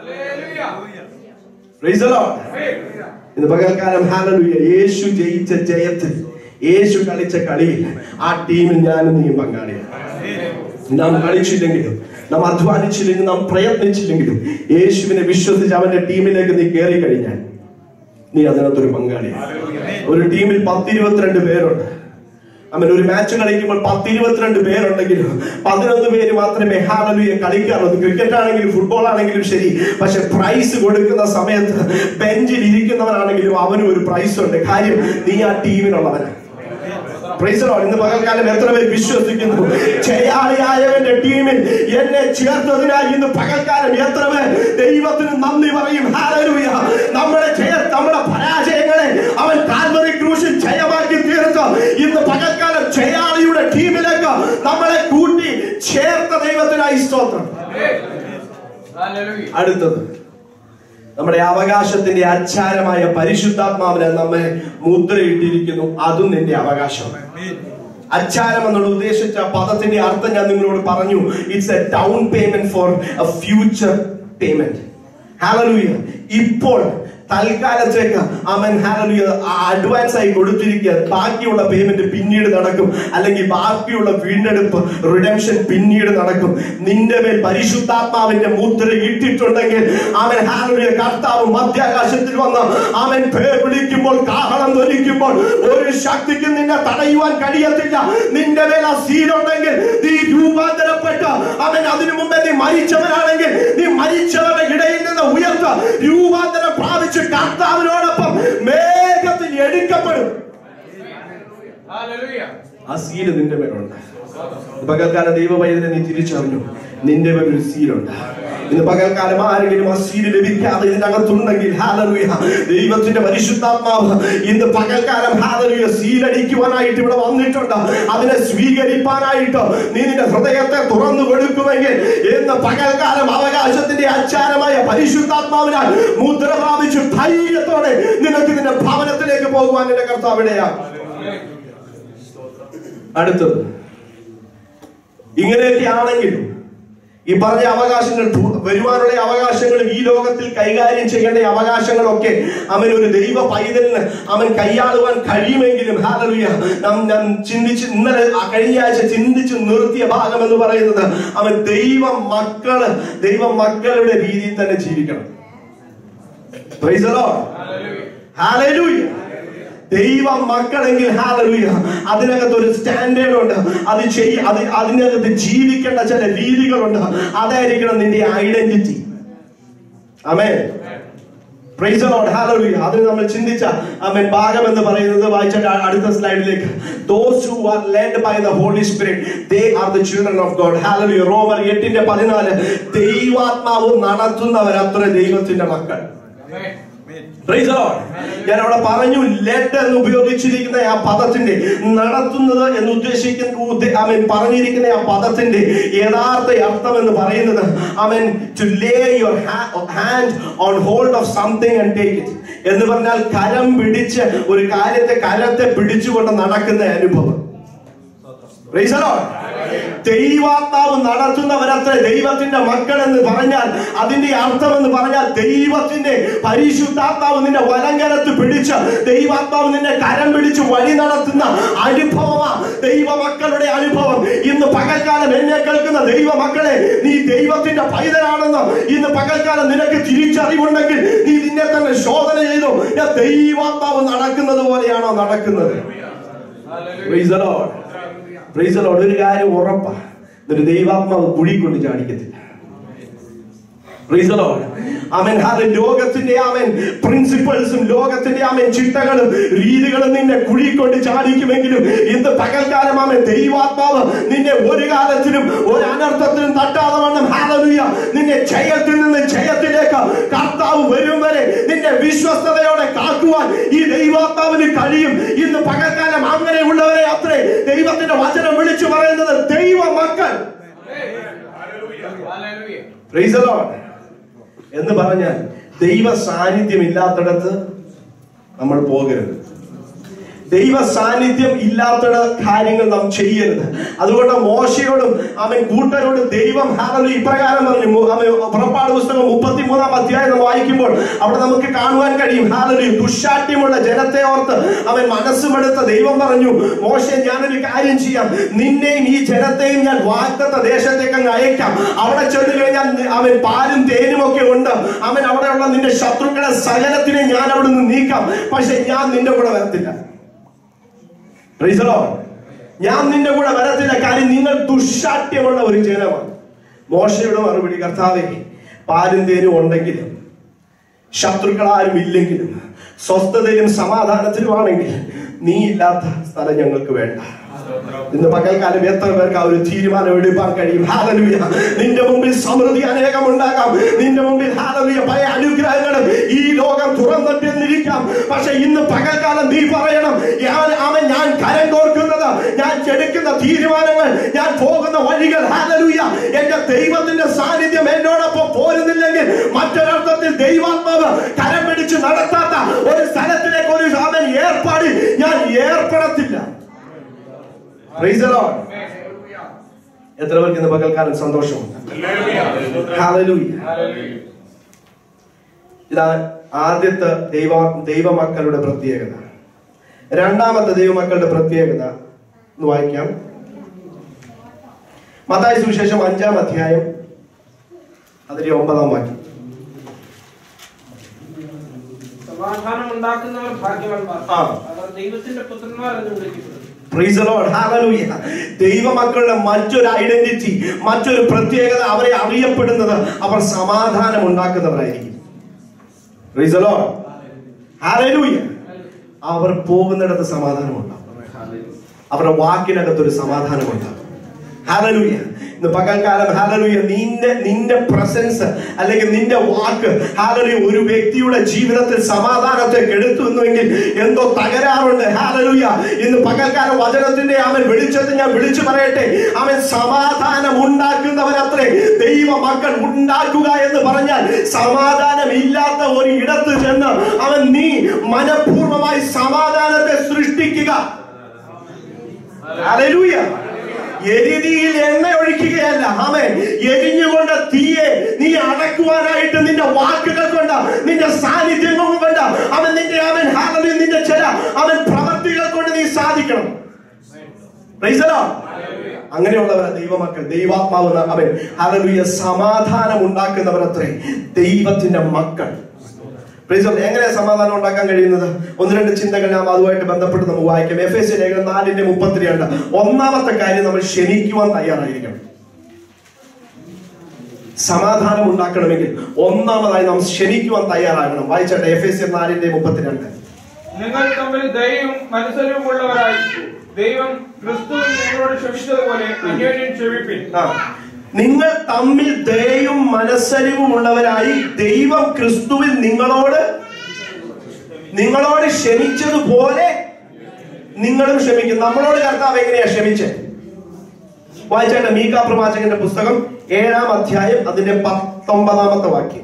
Praise the Lord. ഇന്ന് പകൽക്കാലം ഹാലലുയ യേശു ജയിച്ച ജയത്തിൽ യേശു കളിച്ച കളിയിൽ ആ ടീമിൽ ഞാനും നീ പങ്കാളിയാണ് നാം കളിച്ചില്ലെങ്കിലും നാം അധ്വാനിച്ചില്ലെങ്കിലും നാം പ്രയത്നിച്ചില്ലെങ്കിലും യേശുവിനെ വിശ്വസിച്ച് അവന്റെ ടീമിലേക്ക് നീ കയറി കഴിഞ്ഞാൽ നീ അതിനകത്തൊരു പങ്കാളിയാണ് ഒരു ടീമിൽ പത്തിരുപത്തിരണ്ട് പേരുണ്ട് അവൻ ഒരു മാച്ച് കളിക്കുമ്പോൾ പത്തിരുപത്തിരണ്ട് പേരുണ്ടെങ്കിലും പതിനൊന്ന് പേര് മാത്രമേ ഹാലലുയെ കളിക്കാറുള്ളൂ ക്രിക്കറ്റ് ആണെങ്കിലും ഫുട്ബോൾ ആണെങ്കിലും ശരി പക്ഷെ പ്രൈസ് കൊടുക്കുന്ന സമയത്ത് ബെഞ്ചിൽ ഇരിക്കുന്നവനാണെങ്കിലും അവനും ഒരു പ്രൈസ് ഉണ്ട് കാര്യം നീ ആ ടീമിനുള്ളവനാണ് Praise the Lord. ഇന്ന് പകൽക്കാലം എത്ര പേർ വിശ്വസിക്കുന്നു ജയാളിയായവന്റെ ടീമിൽ എന്നെ ചേർത്തതിനായി ഇന്ന് പകൽക്കാലം എത്ര പേർ ദൈവത്തിന് നന്ദി പറയും ഹാലലൂയ നമ്മുടെ ജയ നമ്മുടെ പരാജയങ്ങളെ അവൻ കാൽവറി ക്രൂശിൽ ജയമാക്കി തീർത്ത് ഇന്ന് പകൽക്കാലം ജയാളിയുടെ ടീമിലേക്ക് നമ്മളെ കൂട്ടി ചേർത്ത ദൈവത്തിനായി സ്തോത്രം അടുത്തത് നമ്മുടെ അവകാശത്തിന്റെ അച്ചാരമായ പരിശുദ്ധാത്മാവിനെ നമ്മെ മുദ്രയിട്ടിരിക്കുന്നു അതും നിന്റെ അവകാശമാണ് അച്ചാരം എന്നുള്ള ഉദ്ദേശിച്ച പദത്തിന്റെ അർത്ഥം ഞാൻ നിങ്ങളോട് പറഞ്ഞു it's a down payment for a future payment hallelujah ഇപ്പോൾ തൽക്കാലത്തേക്ക് അവൻ ഹാലലൂയ അഡ്വാൻസ് ആയി കൊടുത്തിരിക്കുക ബാക്കിയുള്ള പേയ്മെന്റ് പിന്നീട് നടക്കും അല്ലെങ്കിൽ ബാക്കിയുള്ള വീണ്ടെടുപ്പ് റിഡംഷൻ പിന്നീട് നടക്കും നിന്റെ മേൽ പരിശുദ്ധാത്മാവിന്റെ മുദ്ര ഇട്ടിട്ടുണ്ടെങ്കിൽ അവൻ ഹാലലൂയ കർത്താവ് മധ്യാകാശത്തിൽ വന്ന് അവൻ പേർ വിളിക്കുമ്പോൾ കാഹളം ധരിക്കുമ്പോൾ ഒരു ശക്തിക്കും നിന്നെ തടയുവാൻ കഴിയത്തില്ല നിന്റെ മേൽ ആ സീലുണ്ടെങ്കിൽ നീ രൂപാന്തരപ്പെട്ട് അവൻ അതിനു മുമ്പേ നീ മരിച്ചവനാണെങ്കിൽ നീ മരിച്ചവരുടെ ഇടയിൽ നിന്ന് ഉയർത്ത രൂപാന്തരം പ്രാപിച്ച് കർത്താവിനോടൊപ്പം മേഘത്തിൽ എടുക്കപ്പെടും ആ സീല് നിന്റെ മേലുണ്ട് പകൽക്കാലം ദൈവവൈദ്യനെ നീ തിരിച്ചറിഞ്ഞു നിന്റെ മേൽ ഒരു സീലുണ്ട് ഇന്ന് പകൽക്കാലം ആരെങ്കിലും ആ സീല് ലഭിക്കാതെ ഇതിനകത്തുണ്ടെങ്കിൽ ഹാലലുയ ദൈവത്തിന്റെ പരിശുദ്ധാത്മാവ് ഇന്ന് പകൽക്കാലം ഹാലലുയ സീലടിക്കുവാനായിട്ട് ഇവിടെ വന്നിട്ടുണ്ട് അതിനെ സ്വീകരിപ്പാനായിട്ട് നീ നിന്റെ ഹൃദയത്തെ തുറന്നു കൊടുക്കുമെങ്കിൽ ഇന്ന് പകൽക്കാലം അവകാശത്തിന്റെ അച്ചാരമായ പരിശുദ്ധാത്മാവിനാൽ മുദ്ര പ്രാപിച്ച് ധൈര്യത്തോടെ നിനക്ക് നിന്റെ ഭവനത്തിലേക്ക് പോകുവാൻ നിന്റെ കർത്താവിടെയാണ് അടുത്തത് ഇങ്ങനെയൊക്കെ ആണെങ്കിലും ഈ പറഞ്ഞ അവകാശങ്ങൾ ഭൂ- വരുവാനുള്ള അവകാശങ്ങളും ഈ ലോകത്തിൽ കൈകാര്യം ചെയ്യേണ്ട അവകാശങ്ങളൊക്കെ അവൻ ഒരു ദൈവ പൈതലിന് അവൻ കൈയാളുവാൻ കഴിയുമെങ്കിലും ഹാലലുയ നാം നാം ചിന്തിച്ച് ഇന്നലെ ആ കഴിഞ്ഞ ആഴ്ച ചിന്തിച്ച് നിർത്തിയ ഭാഗം എന്ന് പറയുന്നത് അവൻ ദൈവ മക്കള് ദൈവ മക്കളുടെ രീതിയിൽ തന്നെ ജീവിക്കണം Praise the Lord. Hallelujah. ദൈവ മക്കളെങ്കിൽ ഹാലലുയ അതിനകത്ത് ഒരു സ്റ്റാൻഡേർഡ് ഉണ്ട് അത് ചെയ്യ അത് അതിനകത്ത് ജീവിക്കേണ്ട ചില രീതികളുണ്ട് അതായിരിക്കണം നിന്റെ ഐഡന്റിറ്റി അമേ പ്രൈസ് ലോർഡ് ഹല്ലേലൂയ അതിന് നമ്മൾ ചിന്തിച്ച ആമേൻ ഭാഗം എന്ന് പറയുന്നത് വായിച്ച അടുത്ത സ്ലൈഡിലേക്ക് those who are led by the Holy Spirit they are the children of God hallelujah റോമർ 8 ന്റെ 14 ദൈവാത്മാവ് നടത്തുന്നവരത്ര ദൈവത്തിന്റെ മക്കൾ Praise the Lord. ഞാൻ അവിടെ പറഞ്ഞു ലെഡ് എന്ന് ഉപയോഗിച്ചിരിക്കുന്ന ആ പദത്തിന്റെ നടത്തുന്നത് എന്ന് ഉദ്ദേശിക്കുന്ന ഉദ്ദേ- അവൻ പറഞ്ഞിരിക്കുന്ന ആ പദത്തിന്റെ യഥാർത്ഥ അർത്ഥം എന്ന് പറയുന്നത് അവൻ to lay your hand on hold of something and take it എന്ന് പറഞ്ഞാൽ കരം പിടിച്ച് ഒരു കാര്യത്തെ കരത്തെ പിടിച്ചുകൊണ്ട് നടക്കുന്ന അനുഭവം Praise the Lord. ദൈവാത്മാവ് നടത്തുന്നവരത്ര ദൈവത്തിന്റെ മക്കൾ എന്ന് പറഞ്ഞാൽ അതിന്റെ അർത്ഥം എന്ന് പറഞ്ഞാൽ ദൈവത്തിന്റെ പരിശുദ്ധാത്മാവ് നിന്റെ വലങ്കരത്ത് പിടിച്ച് ദൈവാത്മാവ് നിന്നെ കരം പിടിച്ച് വഴി നടത്തുന്ന അനുഭവമാ ദൈവമക്കളുടെ അനുഭവം ഇന്ന് പകൽക്കാലം എന്നെ കേൾക്കുന്ന ദൈവമക്കളെ നീ ദൈവത്തിന്റെ പൈതലാണെന്ന് ഇന്ന് പകൽക്കാലം നിനക്ക് തിരിച്ചറിവുണ്ടെങ്കിൽ നീ നിന്നെ തന്നെ ശോധന ചെയ്തു ഞാൻ ദൈവാത്മാവ് നടക്കുന്നത് പോലെയാണോ നടക്കുന്നത് Praise the Lord. Praise the Lord. ഒരു കാര്യം ഉറപ്പാ ഒരു ദൈവാത്മാവ് കുഴി കൊണ്ട് ചാടിക്കത്തില്ല Praise the Lord. അവൻ അത് ലോകത്തിന്റെ അവൻ പ്രിൻസിപ്പൾസും ലോകത്തിന്റെ അവൻ ചിട്ടകളും രീതികളും നിന്നെ കുഴി കൊണ്ട് ചാടിക്കുമെങ്കിലും ഇന്ന് പകൽക്കാലം അവൻ ദൈവാത്മാവ് നിന്നെ ഒരു കാലത്തിലും ഒരു അനർത്ഥത്തിനും തട്ടാതെ വണ്ണം ഹാലലുയ നിന്നെ ജയത്തിൽ നിന്ന് ജയത്തിലേക്ക് കർത്താവ് വരും വരെ നിന്നെ വിശ്വസ്തയോടെ കാക്കുവാൻ ഈ ദൈവാത്മാവിന് കഴിയും ഇന്ന് പകൽക്കാലം അങ്ങനെയുള്ളവരെ അത്രേ ദൈവത്തിന്റെ വചനം വിളിച്ചു പറയുന്നത് ദൈവ മക്കൾ Praise the Lord. എന്ന് പറഞ്ഞാൽ ദൈവ സാന്നിധ്യം ഇല്ലാത്തിടത്ത് നമ്മൾ പോകരുത് ദൈവ സാന്നിധ്യം ഇല്ലാത്തിട കാര്യങ്ങൾ നാം ചെയ്യരുത് അതുകൊണ്ട് മോശയോടും അവൻ കൂട്ടരോടും ദൈവം ഹാലലു ഇപ്രകാരം പറഞ്ഞു മു- അവൻ പുറപ്പാട് പുസ്തകം മുപ്പത്തിമൂന്നാം അധ്യായം നാം വായിക്കുമ്പോൾ അവിടെ നമുക്ക് കാണുവാൻ കഴിയും ഹാലലു ദുഷാഠ്യമുള്ള ജനത്തെ ഓർത്ത് അവൻ മനസ്സുമെടുത്ത ദൈവം പറഞ്ഞു മോശ ഞാനൊരു കാര്യം ചെയ്യാം നിന്നെയും ഈ ജനത്തെയും ഞാൻ വാഗ്ദത്ത ദേശത്തേക്ക് അങ്ങ് അയക്കാം അവിടെ ചെന്ന് കഴിഞ്ഞാൽ നി- അവൻ പാലും തേനും ഒക്കെ ഉണ്ട് അവൻ അവിടെയുള്ള നിന്റെ ശത്രുക്കളെ സകലത്തിനെ ഞാൻ അവിടെ നിന്ന് നീക്കാം പക്ഷെ ഞാൻ നിന്റെ കൂടെ വരത്തില്ല Praise the Lord. ഞാൻ നിന്റെ കൂടെ വരത്തില്ല കാര്യം നിങ്ങൾ ദുഷാഠ്യമുള്ള ഒരു ജനമാണ് മോശയുടെ മറുപടി കർത്താവേ പാലും തേനും ഉണ്ടെങ്കിലും ശത്രുക്കളാരും ഇല്ലെങ്കിലും സ്വസ്ഥതയിലും സമാധാനത്തിലുമാണെങ്കിൽ നീ ഇല്ലാത്ത സ്ഥലം ഞങ്ങൾക്ക് വേണ്ട ഇന്ന് പകൽക്കാലം എത്ര പേർക്ക് ആ ഒരു തീരുമാനം എടുക്കാൻ കഴിയും ഹാലലുയ നിന്റെ മുമ്പിൽ സമൃദ്ധി അനേകം ഉണ്ടാകാം നിന്റെ മുമ്പിൽ ഹാലലുയ പല അനുഗ്രഹങ്ങളും ഈ ലോകം തുറന്നിട്ടിരിക്കാം പക്ഷെ ഇന്ന് പകൽക്കാലം നീ പറയണം ഞാൻ അവൻ ഞാൻ കരം കോർക്കുന്നത് ഞാൻ എടുക്കുന്ന തീരുമാനങ്ങൾ ഞാൻ പോകുന്ന വഴികൾ ഹാലലുയ എന്റെ ദൈവത്തിന്റെ സാന്നിധ്യം എന്നോടൊപ്പം പോരുന്നില്ലെങ്കിൽ മറ്റൊരർത്ഥത്തിൽ ദൈവാത്മാവ് കരം പിടിച്ച് നടത്താത്ത ഒരു സ്ഥലത്തിലേക്ക് ഒരു അവൻ ഏർപ്പാട് ഞാൻ ഏർപ്പെടത്തില്ല Praise the Lord. എത്ര പേർക്ക് ഇന്ന് പകൽക്കാലം സന്തോഷമുണ്ട് Hallelujah. ഇതാ ആദ്യത്തെ ദൈവ ദൈവമക്കളുടെ പ്രത്യേകത രണ്ടാമത്തെ ദൈവമക്കളുടെ പ്രത്യേകത ഒന്ന് വായിക്കാം മത്തായി സുവിശേഷം അഞ്ചാം അധ്യായം അതിലെ ഒമ്പതാം വാക്യം സമാധാനം ഉണ്ടാക്കുന്നവർ ഭാഗ്യവാന്മാർ ആ. അവർ ദൈവത്തിന്റെ പുത്രന്മാർ എന്ന് വിളിക്കപ്പെടും Praise the Lord. Hallelujah. ദൈവമക്കളുടെ മറ്റൊരു ഐഡന്റിറ്റി മറ്റൊരു പ്രത്യേകത അവരെ അറിയപ്പെടുന്നത് അവർ സമാധാനം ഉണ്ടാക്കുന്നവരായിരിക്കും Praise the Lord. Hallelujah. അവർ പോകുന്നിടത്ത് സമാധാനമുണ്ടാവും അവരുടെ വാക്കിനകത്ത് ഒരു സമാധാനമുണ്ടാവും ഹാലലൂയ ഇന്ന് പകൽക്കാലം ഹാലലൂയ നിന്റെ നിന്റെ പ്രസൻസ് അല്ലെങ്കിൽ നിന്റെ വാക്ക് ഹാലലൂയ ഒരു വ്യക്തിയുടെ ജീവിതത്തിൽ സമാധാനത്തെ കെടുത്തുന്നുവെങ്കിൽ എന്തോ തകരാറുണ്ട് ഹാലലൂയ ഇന്ന് പകൽക്കാലം വചനത്തിന്റെ അവൻ വിളിച്ചത് ഞാൻ വിളിച്ചു പറയട്ടെ അവൻ സമാധാനം ഉണ്ടാക്കുന്നവരത്രേ ദൈവ മക്കൾ ഉണ്ടാക്കുക എന്ന് പറഞ്ഞാൽ സമാധാനം ഇല്ലാത്ത ഒരു ഇടത്ത് ചെന്ന് അവൻ നീ മനഃപൂർവമായി സമാധാനത്തെ സൃഷ്ടിക്കുക ഹല്ലേലൂയ. എരിതിയിൽ എണ്ണ ഒഴിക്കുകയല്ല ആമേൻ എരിഞ്ഞുകൊണ്ട് തീയെ നീ അടക്കുവാനായിട്ട് നിന്റെ വാക്കുകൾ കൊണ്ട് നിന്റെ സാന്നിധ്യം കൊണ്ട് അവൻ നിന്റെ അവൻ ഹാലി നിന്റെ ചില അവൻ പ്രവർത്തികൾ കൊണ്ട് നീ സാധിക്കണം Praise the Lord. അങ്ങനെയുള്ളവരാ ദൈവമക്കൾ ദൈവാത്മാവ് ന- അവൻ ഹല്ലേലൂയ സമാധാനം ഉണ്ടാക്കുന്നവരത്രേ ദൈവത്തിന്റെ മക്കൾ Praise the Lord. എങ്ങനെയാ സമാധാനം ഉണ്ടാക്കാൻ കഴിയുന്നത് ഒന്ന് രണ്ട് ചിന്തകൾ നാം അതുമായിട്ട് ബന്ധപ്പെട്ട് നമുക്ക് വായിക്കാം എഫ് എസ് ലേഖനം നാലിന്റെ മുപ്പത്തിരണ്ട് ഒന്നാമത്തെ കാര്യം നമ്മൾ ക്ഷമിക്കുവാൻ തയ്യാറായിരിക്കണം സമാധാനം ഉണ്ടാക്കണമെങ്കിൽ ഒന്നാമതായി നാം ക്ഷമിക്കുവാൻ തയ്യാറാകണം വായിച്ചട്ടെ എഫ് എസ് നാലിന്റെ മുപ്പത്തിരണ്ട് നിങ്ങൾ തമ്മിൽ ദയയും മനസ്സലിവുമുള്ളവരായി ദൈവം ക്രിസ്തുവിൽ നിങ്ങളോട് ക്ഷമിച്ചതുപോലെ അന്യോന്യം ക്ഷമിപ്പിൻ ആ. നിങ്ങൾ തമ്മിൽ ദയയും മനസ്സലിവും ഉള്ളവരായി ദൈവം ക്രിസ്തുവിൽ നിങ്ങളോട് നിങ്ങളോട് ക്ഷമിച്ചതുപോലെ നിങ്ങളും ക്ഷമിക്കും നമ്മളോട് കർത്താവ് എങ്ങനെയാ ക്ഷമിച്ചത് വായിച്ചേട്ടെ മീക പ്രവാചകന്റെ പുസ്തകം ഏഴാം അധ്യായം അതിന്റെ പത്തൊമ്പതാമത്തെ വാക്യം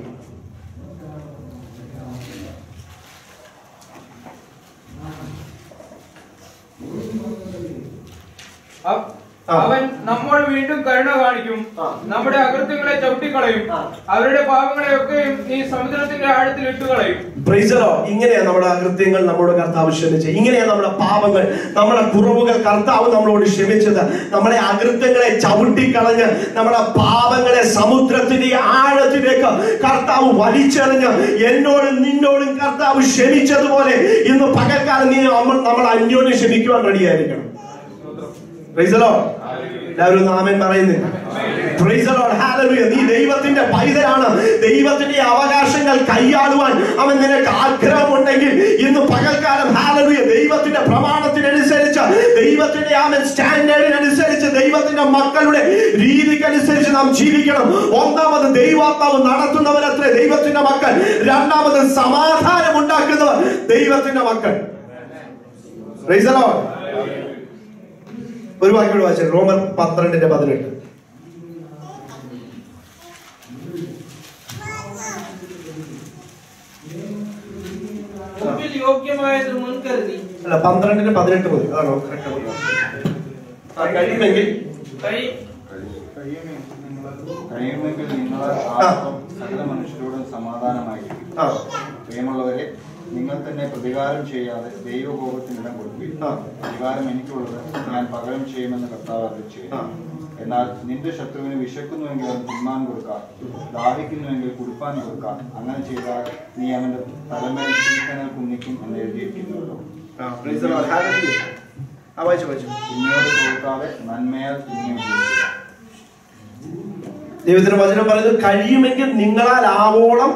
അവ- ആ. അവൻ നമ്മോട് വീണ്ടും കരുണ കാണിക്കും ആ. നമ്മുടെ അകൃത്യങ്ങളെ ചവിട്ടിക്കളയും ആ. അവരുടെ പാപങ്ങളെയൊക്കെയും നീ സമുദ്രത്തിന്റെ ആഴത്തിൽ ഇട്ടുകളയും പ്രൈസറോ ഇങ്ങനെയാ നമ്മുടെ അകൃത്യങ്ങൾ നമ്മുടെ കർത്താവ് ക്ഷമിച്ചത് ഇങ്ങനെയാ നമ്മുടെ പാപങ്ങൾ നമ്മുടെ കുറവുകൾ കർത്താവ് നമ്മളോട് ക്ഷമിച്ചത് നമ്മളെ അകൃത്യങ്ങളെ ചവിട്ടിക്കളഞ്ഞ് നമ്മുടെ പാപങ്ങളെ സമുദ്രത്തിന്റെ ആഴത്തിലേക്ക് കർത്താവ് വലിച്ചെറിഞ്ഞ് എന്നോടും നിന്നോടും കർത്താവ് ക്ഷമിച്ചതുപോലെ ഇന്ന് പകൽക്കാലം നീ നമ്മൾ നമ്മൾ അന്യോന്യം ക്ഷമിക്കുവാൻ റെഡിയായിരിക്കണം പ്രൈസറോ എല്ലാവരും നാമൻ പറയുന്നില്ല Praise the Lord. Hallelujah. നീ ദൈവത്തിന്റെ പൈതലാണ് ദൈവത്തിന്റെ അവകാശങ്ങൾ കൈയാളുവാൻ അവൻ നിനക്ക് ആഗ്രഹമുണ്ടെങ്കിൽ ഇന്ന് പകൽക്കാലം ഹാലലുയ ദൈവത്തിന്റെ പ്രമാണത്തിനനുസരിച്ച് ദൈവത്തിന്റെ അവൻ സ്റ്റാൻഡേർഡിനനുസരിച്ച് ദൈവത്തിന്റെ മക്കളുടെ രീതിക്കനുസരിച്ച് നാം ജീവിക്കണം ഒന്നാമത് ദൈവാത്മാവ് നടത്തുന്നവരത്രേ ദൈവത്തിന്റെ മക്കൾ രണ്ടാമത് സമാധാനം ഉണ്ടാക്കുന്നവർ ദൈവത്തിന്റെ മക്കൾ Praise the Lord. ഒരു വാക്യോട് വായിച്ചു റോമർ പന്ത്രണ്ടിന്റെ പതിനെട്ട് മുമ്പിൽ യോഗ്യമായത് മുൻകരുതി അല്ല പന്ത്രണ്ടിന് പതിനെട്ട് മതി അതാണോ കറക്റ്റ് ആ കഴിയുമെങ്കിൽ കൈ കഴിയുമെങ്കിൽ നിങ്ങളെ ആർക്കും സകല മനുഷ്യരോടും സമാധാനമായിരിക്കും ആ പ്രിയമുള്ളവരെ നിങ്ങൾ തന്നെ പ്രതികാരം ചെയ്യാതെ ദൈവകോപത്തിന് ഇടം കൊടുക്കുകയും ആ. പ്രതികാരം എനിക്കുള്ളത് ഞാൻ പകരം ചെയ്യുമെന്ന് കർത്താവ് അരുളി ചെയ്തു ആ. എന്നാൽ നിന്റെ ശത്രുവിന് വിശക്കുന്നുവെങ്കിൽ അവൻ തിന്നാൻ കൊടുക്കാം ദാഹിക്കുന്നുവെങ്കിൽ കുടിപ്പാൻ കൊടുക്കാം അങ്ങനെ ചെയ്താൽ നീ അവന്റെ തലമേൽ തീക്കനൽ കുന്നിക്കും എന്ന് എഴുതിയിരിക്കുന്നുള്ളൂ ആ, praise the Lord. Hallelujah. ആ വായിച്ചു വായിച്ചു തിന്മയോട് കൊടുക്കാതെ നന്മയാൽ തിന്മ ഉപയോഗിക്കുക ദൈവത്തിന്റെ വചനം പറയുന്നത് കഴിയുമെങ്കിൽ നിങ്ങളാൽ ആവോളം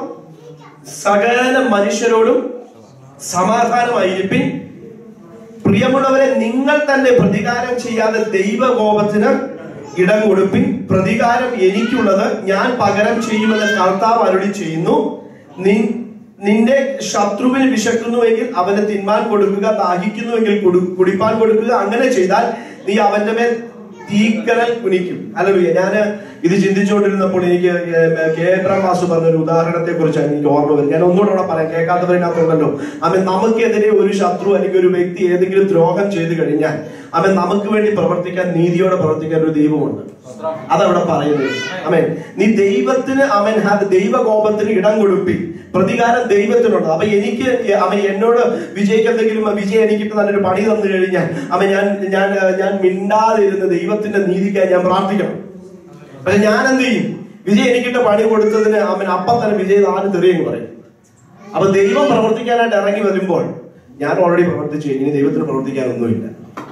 സകല മനുഷ്യരോടും സമാധാനമായിരിപ്പിൻ പ്രിയമുള്ളവരെ നിങ്ങൾ തന്നെ പ്രതികാരം ചെയ്യാതെ ദൈവകോപത്തിന് ഇടം കൊടുപ്പിൻ പ്രതികാരം എനിക്കുള്ളത് ഞാൻ പകരം ചെയ്യുമെന്ന് കർത്താവ് അരുളി ചെയ്യുന്നു നി- നിന്റെ ശത്രുവിന് വിശക്കുന്നുവെങ്കിൽ അവന് തിന്മാൻ കൊടുക്കുക ദാഹിക്കുന്നുവെങ്കിൽ കുടി- കുടിപ്പാൻ കൊടുക്കുക അങ്ങനെ ചെയ്താൽ നീ അവന്റെ മേൽ തീക്കനൽ കുനിക്കും അല്ലല്ലോ ഞാന് ഇത് ചിന്തിച്ചുകൊണ്ടിരുന്നപ്പോൾ എനിക്ക് കെ എബ്രാം വാസു പറഞ്ഞ ഒരു ഉദാഹരണത്തെ കുറിച്ചാണ് എനിക്ക് ഓർമ്മ വരുന്നത് ഞാൻ ഒന്നുകൂടെ അവിടെ പറയാം കേൾക്കാത്തവരിനകത്തുണ്ടല്ലോ അവൻ നമുക്കെതിരെ ഒരു ശത്രു അല്ലെങ്കിൽ ഒരു വ്യക്തി ഏതെങ്കിലും ദ്രോഹം ചെയ്തു കഴിഞ്ഞാൽ അവൻ നമുക്ക് വേണ്ടി പ്രവർത്തിക്കാൻ നീതിയോടെ പ്രവർത്തിക്കാൻ ഒരു ദൈവമുണ്ട് അതവിടെ പറയുന്നത് അവൻ നീ ദൈവത്തിന് അവൻ ഹാ- ദൈവകോപത്തിന് ഇടം കൊടുപ്പി പ്രതികാരം ദൈവത്തിനുണ്ട് അപ്പൊ എനിക്ക് അവൻ എന്നോട് വിജയ്ക്ക് എന്തെങ്കിലും വിജയ് എനിക്കിട്ട് നല്ലൊരു പണി തന്നു കഴിഞ്ഞാൽ അവൻ ഞാൻ ഞാൻ ഞാൻ മിണ്ടാതിരുന്ന് ദൈവത്തിന്റെ നീതിക്കായി ഞാൻ പ്രാർത്ഥിക്കണം പക്ഷെ ഞാൻ എന്ത് ചെയ്യും വിജയ് എനിക്കിട്ട് പണി കൊടുത്തതിന് അവൻ അപ്പം തന്നെ വിജയ് നാല് തെറിയെന്ന് പറയും അപ്പൊ ദൈവം പ്രവർത്തിക്കാനായിട്ട് ഇറങ്ങി വരുമ്പോൾ ഞാൻ ഓൾറെഡി പ്രവർത്തിച്ചു ഇനി ദൈവത്തിന് പ്രവർത്തിക്കാനൊന്നുമില്ല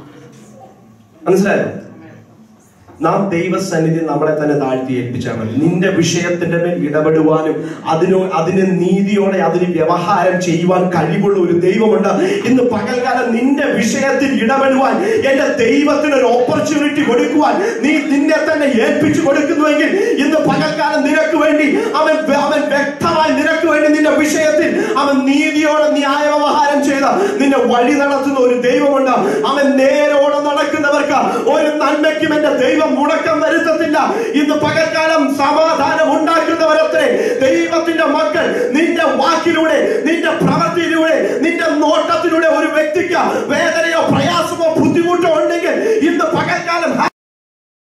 മനസ്സിലായോ നാം ദൈവസന്നിധി നമ്മളെ തന്നെ താഴ്ത്തി ഏൽപ്പിച്ചാൽ മതി നിന്റെ വിഷയത്തിന്റെ മേൽ ഇടപെടുവാനും അതിനോ അതിന് നീതിയോടെ അതിന് വ്യവഹാരം ചെയ്യുവാൻ കഴിവുള്ള ഒരു ദൈവമുണ്ട് ഇന്ന് പകൽക്കാലം നിന്റെ വിഷയത്തിൽ ഇടപെടുവാൻ എന്റെ ദൈവത്തിന് ഒരു ഓപ്പർച്യൂണിറ്റി കൊടുക്കുവാൻ നീ നിന്നെ തന്നെ ഏൽപ്പിച്ചു കൊടുക്കുന്നുവെങ്കിൽ ഇന്ന് പകൽക്കാലം നിനക്ക് വേണ്ടി അവൻ അവൻ വ്യക്തമായി നിനക്ക് വേണ്ടി നിന്റെ വിഷയത്തിൽ അവൻ നീതിയോടെ ന്യായ വ്യവഹാരം ചെയ്ത നിന്നെ വഴി നടത്തുന്ന ഒരു ദൈവമുണ്ട് അവൻ നേരോടെ നടക്കുന്നവർക്ക് ഒരു നന്മയ്ക്കും എന്റെ ദൈവം മുടക്കം വരുത്തത്തില്ല ഇന്ന് പകൽക്കാലം സമാധാനം ഉണ്ടാക്കുന്നവരത്രേ ദൈവത്തിന്റെ മക്കൾ നിന്റെ വാക്കിലൂടെ നിന്റെ പ്രവൃത്തിയിലൂടെ നിന്റെ നോട്ടത്തിലൂടെ ഒരു വ്യക്തിക്ക് വേദനയോ പ്രയാസമോ ബുദ്ധിമുട്ടോ ഉണ്ടെങ്കിൽ ഇന്ന് പകൽക്കാലം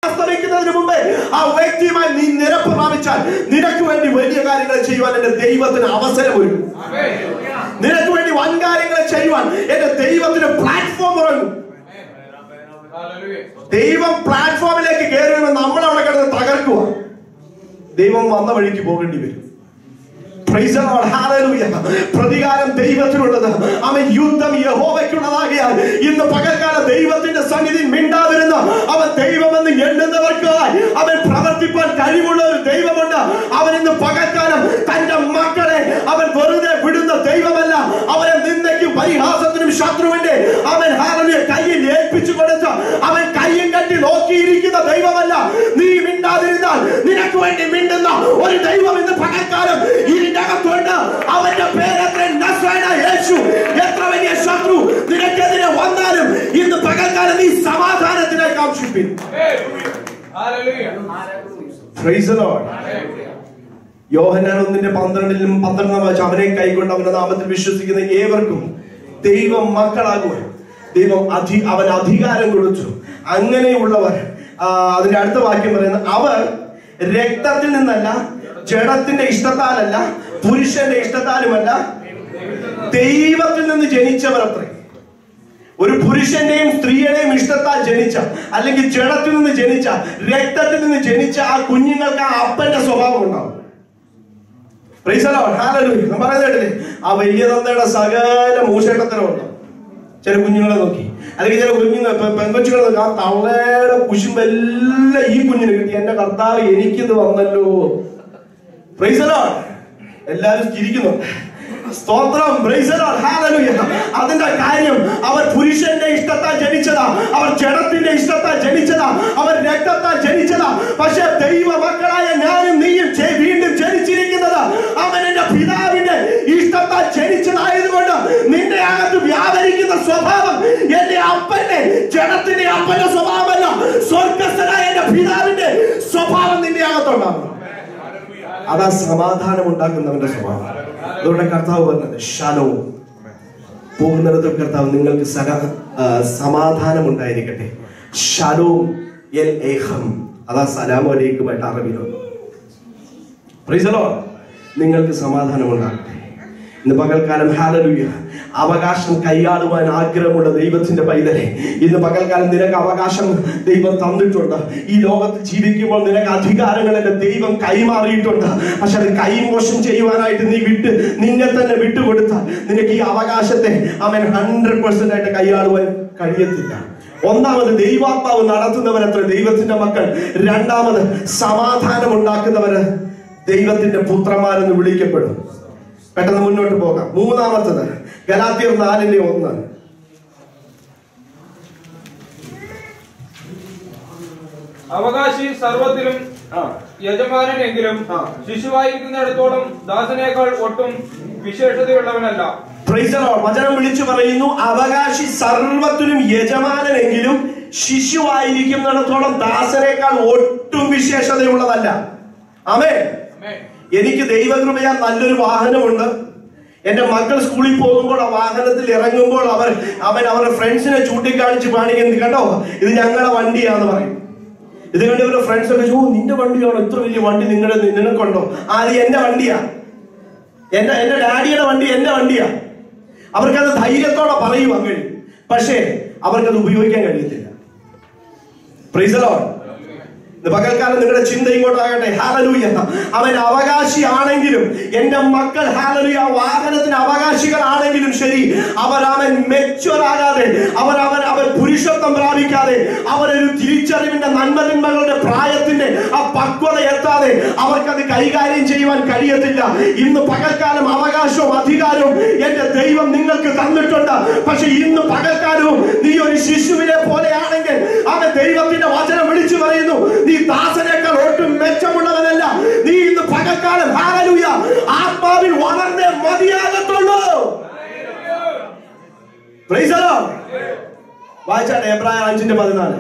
വരുന്നതിന് മുമ്പേ ആ വ്യക്തിയുമായി നീ നിരപ്പ് പ്രാപിച്ചാൽ നിനക്ക് വേണ്ടി വലിയ കാര്യങ്ങൾ ചെയ്യുവാൻ എന്റെ ദൈവത്തിന് അവസരം ഒരുക്കും നിനക്ക് വേണ്ടി വൻ കാര്യങ്ങൾ ചെയ്യുവാൻ എന്റെ ദൈവത്തിന് പ്ലാറ്റ്ഫോം ഉറങ്ങും ദൈവം പ്ലാറ്റ്ഫോമിലേക്ക് കയറി വരുമ്പോൾ നമ്മൾ അവിടെ കിടന്ന് തകർക്കുക ദൈവം വന്ന വഴിക്ക് പോകേണ്ടി വരും Praise the Lord. Hallelujah. പ്രതികാരം ദൈവത്തിനുള്ളത് അവൻ യുദ്ധം യഹോവയ്ക്കുള്ളതാകിയാൽ ഇന്ന് പകൽക്കാലം ദൈവത്തിന്റെ സന്നിധി മിണ്ടാതിരുന്ന അവൻ ദൈവമെന്ന് എണ്ണുന്നവർക്കായി അവൻ പ്രവർത്തിപ്പാൻ കഴിവുള്ള ഒരു ദൈവമുണ്ട് അവൻ ഇന്ന് പകൽക്കാലം തന്റെ മക്കളെ അവൻ വെറുതെ വിടുന്ന ദൈവമല്ല അവനെ നിന്ദയ്ക്കും പരിഹാസത്തിനും ശത്രുവിന്റെ അവൻ ഹാലനെ കയ്യിൽ ഏൽപ്പിച്ചു കൊടുത്ത് അവൻ കയ്യും കെട്ടി നോക്കിയിരിക്കുന്ന ദൈവമല്ല നീ മിണ്ടാതിരുന്നാൽ നിനക്ക് വേണ്ടി മിണ്ടുന്ന ഒരു ദൈവം ഇന്ന് പകൽക്കാലം ഇതിന്റെ അകത്തുണ്ട് അവന്റെ പേരത്ര നസ്രായന യേശു എത്ര വലിയ ശത്രു നിനക്കെതിരെ വന്നാലും ഇന്ന് പകൽക്കാലം നീ സമാധാനത്തിനായി കാക്ഷിപ്പിൻ Praise the Lord. യോഹന്നാൻ ഒന്നിന്റെ പന്ത്രണ്ടിലും പന്ത്രണ്ടാം വായിച്ച അവനെ കൈകൊണ്ട് അവന്റെ നാമത്തിൽ വിശ്വസിക്കുന്ന ഏവർക്കും ദൈവം മക്കളാകുവാൻ ദൈവം അധി അവൻ അധികാരം കൊടുത്തു അങ്ങനെയുള്ളവർ ആ, അതിന്റെ അടുത്ത വാക്യം പറയുന്നത് അവർ രക്തത്തിൽ നിന്നല്ല ജഡത്തിന്റെ ഇഷ്ടത്താലല്ല പുരുഷന്റെ ഇഷ്ടത്താലുമല്ല ദൈവത്തിൽ നിന്ന് ജനിച്ചവർ അത്രേ ഒരു പുരുഷന്റെയും സ്ത്രീയുടെയും ഇഷ്ടത്താൽ ജനിച്ച അല്ലെങ്കിൽ ജഡത്തിൽ നിന്ന് ജനിച്ച രക്തത്തിൽ നിന്ന് ജനിച്ച ആ കുഞ്ഞുങ്ങൾക്ക് ആ അപ്പന്റെ സ്വഭാവം ഉണ്ടാവും Praise the Lord. Hallelujah. ഞാൻ പറയുന്നത് കേട്ടില്ലേ? ആ വലിയ തന്തയുടെ സകല മൂഷേട്ടത്തരം ഉണ്ടാവും ചില കുഞ്ഞുങ്ങളെ നോക്കി അല്ലെങ്കിൽ ചില കുഞ്ഞുങ്ങൾ പെ- പെങ്കൊച്ചുങ്ങളെ നോക്കി ആ തള്ളയുടെ കുശുമ്പെല്ലാം ഈ കുഞ്ഞിന് കിട്ടി എന്റെ കർത്താവ് എനിക്കിത് വന്നല്ലോ Praise the Lord. എല്ലാരും ചിരിക്കുന്നു സ്തോത്രം Praise the Lord. Hallelujah. അതിന്റെ കാര്യം അവർ പുരുഷന്റെ ഇഷ്ടത്താൽ ജനിച്ചതാ അവർ ജഡത്തിന്റെ ഇഷ്ടത്താൽ ജനിച്ചതാ അവർ രക്തത്താൽ ജനിച്ചതാ പക്ഷെ ദൈവ മക്കളായ ഞാനും നീയും ജെ- വീണ്ടും ജനിച്ചിരിക്കുന്നത് അവൻ എന്റെ പിതാവിന്റെ ഇഷ്ടത്താൽ ജനിച്ചതായതുകൊണ്ട് നിന്റെ അകത്ത് വ്യാപരിക്കുന്ന സ്വഭാവം എന്റെ അപ്പന്റെ ജഡത്തിന്റെ അപ്പന്റെ സ്വഭാവമല്ല സ്വർഗസ്ഥനായ എന്റെ പിതാവിന്റെ സ്വഭാവം നിന്റെ അകത്തുണ്ടാകും അതാ സമാധാനം ഉണ്ടാക്കുന്നവന്റെ സ്വഭാവം അതുകൊണ്ട് കർത്താവ് പറഞ്ഞത് ഷാലോ പോകുന്നിടത്ത് കർത്താവ് നിങ്ങൾക്ക് സക ആ, സമാധാനം ഉണ്ടായിരിക്കട്ടെ ഷാലോ എൽ ഏഹം അതാ സലാം അലൈക്കുമായിട്ട് അറബിലുണ്ട് Praise the Lord. നിങ്ങൾക്ക് സമാധാനം ഉണ്ടാകട്ടെ ഇന്ന് പകൽക്കാലം ഹാലലുയ അവകാശം കൈയാളുവാൻ ആഗ്രഹമുള്ള ദൈവത്തിന്റെ പൈതലെ ഇന്ന് പകൽക്കാലം നിനക്ക് അവകാശം ദൈവം തന്നിട്ടുണ്ട് ഈ ലോകത്ത് ജീവിക്കുമ്പോൾ നിനക്ക് അധികാരങ്ങൾ എന്റെ ദൈവം കൈമാറിയിട്ടുണ്ട് പക്ഷെ അത് കൈമോശം ചെയ്യുവാനായിട്ട് നീ വിട്ട് നിന്നെ തന്നെ വിട്ടുകൊടുത്താൽ നിനക്ക് ഈ അവകാശത്തെ അവൻ ഹൺഡ്രഡ് പെർസെന്റ് ആയിട്ട് കൈയാളുവാൻ കഴിയത്തില്ല ഒന്നാമത് ദൈവാത്മാവ് നടത്തുന്നവരത്ര ദൈവത്തിന്റെ മക്കൾ രണ്ടാമത് സമാധാനം ഉണ്ടാക്കുന്നവര് ദൈവത്തിന്റെ പുത്രന്മാരെന്ന് വിളിക്കപ്പെടും പെട്ടെന്ന് മുന്നോട്ട് പോകാം മൂന്നാമത്തത് ഗലാത്തിയർ നാലിന്റെ ഒന്ന് അവകാശി സർവത്തിലും ആ. യജമാനനെങ്കിലും ആ. ശിശുവായിരിക്കുന്നിടത്തോളം ദാസനേക്കാൾ ഒട്ടും വിശേഷതയുള്ളവനല്ല Praise the Lord. വചനം വിളിച്ചു പറയുന്നു അവകാശി സർവത്തിനും യജമാനനെങ്കിലും ശിശുവായിരിക്കുന്നിടത്തോളം ദാസനേക്കാൾ ഒട്ടും വിശേഷതയുള്ളതല്ല ആമേ ആമേൻ. എനിക്ക് ദൈവകൃപയാൽ നല്ലൊരു വാഹനമുണ്ട് എന്റെ മക്കൾ സ്കൂളിൽ പോകുമ്പോൾ ആ വാഹനത്തിൽ ഇറങ്ങുമ്പോൾ അവർ അവൻ അവരുടെ ഫ്രണ്ട്സിനെ ചൂണ്ടിക്കാണിച്ച് കാണിക്കുന്നത് കണ്ടോ ഇത് ഞങ്ങളുടെ വണ്ടിയാന്ന് പറയും ഇത് കണ്ട് ഇവരുടെ ഫ്രണ്ട്സ് ഒക്കെ ചോദിച്ചു, ഓ നിന്റെ വണ്ടിയാണോ ഇത്ര വലിയ വണ്ടി നിങ്ങളുടെ നിനക്കുണ്ടോ ആ അത് എന്റെ വണ്ടിയാ എന്റെ എന്റെ ഡാഡിയുടെ വണ്ടി എന്റെ വണ്ടിയാ അവർക്കത് ധൈര്യത്തോടെ പറയുവാൻ കഴിയും പക്ഷേ അവർക്കത് ഉപയോഗിക്കാൻ കഴിയത്തില്ല Praise the Lord. ഇന്ന് പകൽക്കാലം നിങ്ങളുടെ ചിന്ത ഇങ്ങോട്ടാകട്ടെ ഹാലലൂയ അവൻ അവകാശിയാണെങ്കിലും എന്റെ മക്കൾ ഹാലലൂയ ആ വാഹനത്തിന് അവകാശികളാണെങ്കിലും ശരി അവർ അവൻ മെച്ചുവർ ആകാതെ അവർ അവൻ അവൻ പുരുഷത്വം പ്രാപിക്കാതെ അവരൊരു തിരിച്ചറിവിന്റെ നന്മതിന്മകളുടെ പ്രായത്തിന്റെ ആ പക്വത എത്താതെ അവർക്കത് കൈകാര്യം ചെയ്യുവാൻ കഴിയത്തില്ല ഇന്ന് പകൽക്കാലം അവകാശവും അധികാരവും എന്റെ ദൈവം നിങ്ങൾക്ക് തന്നിട്ടുണ്ട് പക്ഷെ ഇന്ന് പകൽക്കാലവും നീ ഒരു ശിശുവിനെ പോലെയാണെങ്കിൽ അവൻ ദൈവത്തിന്റെ വചനം വിളിച്ചു പറയുന്നു നീ ദാസനേക്കാൾ ഒട്ടും മെച്ചമുള്ളവനല്ല നീ ഇന്ന് പകൽക്കാലം ഹാലലൂയ ആത്മാവിൽ വളർന്നേ മതിയാകത്തുള്ളൂ Praise the Lord. വായിച്ചാട്ടെ എബ്രായ അഞ്ചിന്റെ പതിനാല്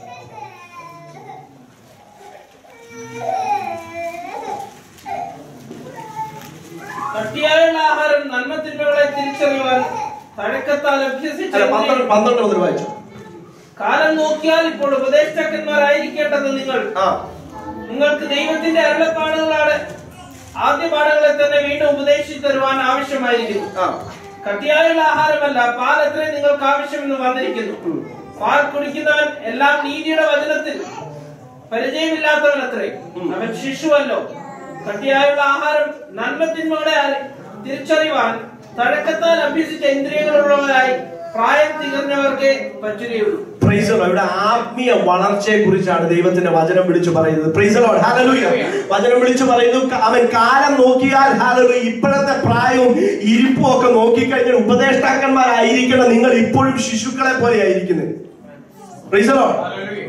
തട്ടിയാലുള്ള ആഹാരം നന്മത്തിന്മകളെ തിരിച്ചറിയുവാൻ തഴക്കത്താൽ അല്ല, പന്ത്രണ്ട് അഭ്യസിച്ചു പന്ത്രണ്ട് മുതൽ വായിച്ചു കാലം നോക്കിയാൽ ഇപ്പോൾ ഉപദേഷ്ടാക്കന്മാരായിരിക്കേണ്ടത് നിങ്ങൾ ആ നിങ്ങൾക്ക് ദൈവത്തിന്റെ അരുളപ്പാടുകളാണ് ആദ്യ പാഠങ്ങളെ തന്നെ വീണ്ടും ഉപദേശിച്ചു തരുവാൻ ആവശ്യമായിരിക്കുന്നു ആ കട്ടിയായുള്ള ആഹാരമല്ല പാൽ എത്ര നിങ്ങൾക്ക് ആവശ്യമെന്ന് വന്നിരിക്കുന്നു പാൽ കുടിക്കുന്നവൻ എല്ലാം നീതിയുടെ വചനത്തിൽ പരിചയമില്ലാത്തവൻ അത്രേ അവൻ ശിശുവല്ലോ കട്ടിയായുള്ള ആഹാരം നന്മത്തിന്മയുടെ അറി- തിരിച്ചറിവാൻ തഴക്കത്താൽ അഭ്യസിച്ച ഇന്ദ്രിയങ്ങളുള്ളവരായി പ്രായം തികഞ്ഞവർക്ക് പറ്റുകയുള്ളൂ Praise the Lord. ഇവിടെ ആത്മീയ വളർച്ചയെ കുറിച്ചാണ് ദൈവത്തിന്റെ വചനം വിളിച്ചു പറയുന്നത് പ്രൈസ് ലോഡ് ഹാലലൂയ വചനം വിളിച്ചു പറയുന്നു ക- അവൻ കാലം നോക്കിയാൽ ഹാലലൂയ ഇപ്പോഴത്തെ പ്രായവും ഇരിപ്പും ഒക്കെ നോക്കിക്കഴിഞ്ഞാൽ ഉപദേഷ്ടാക്കന്മാരായിരിക്കണം നിങ്ങൾ ഇപ്പോഴും ശിശുക്കളെ പോലെ ആയിരിക്കുന്നത് പ്രൈസ് ലോഡ്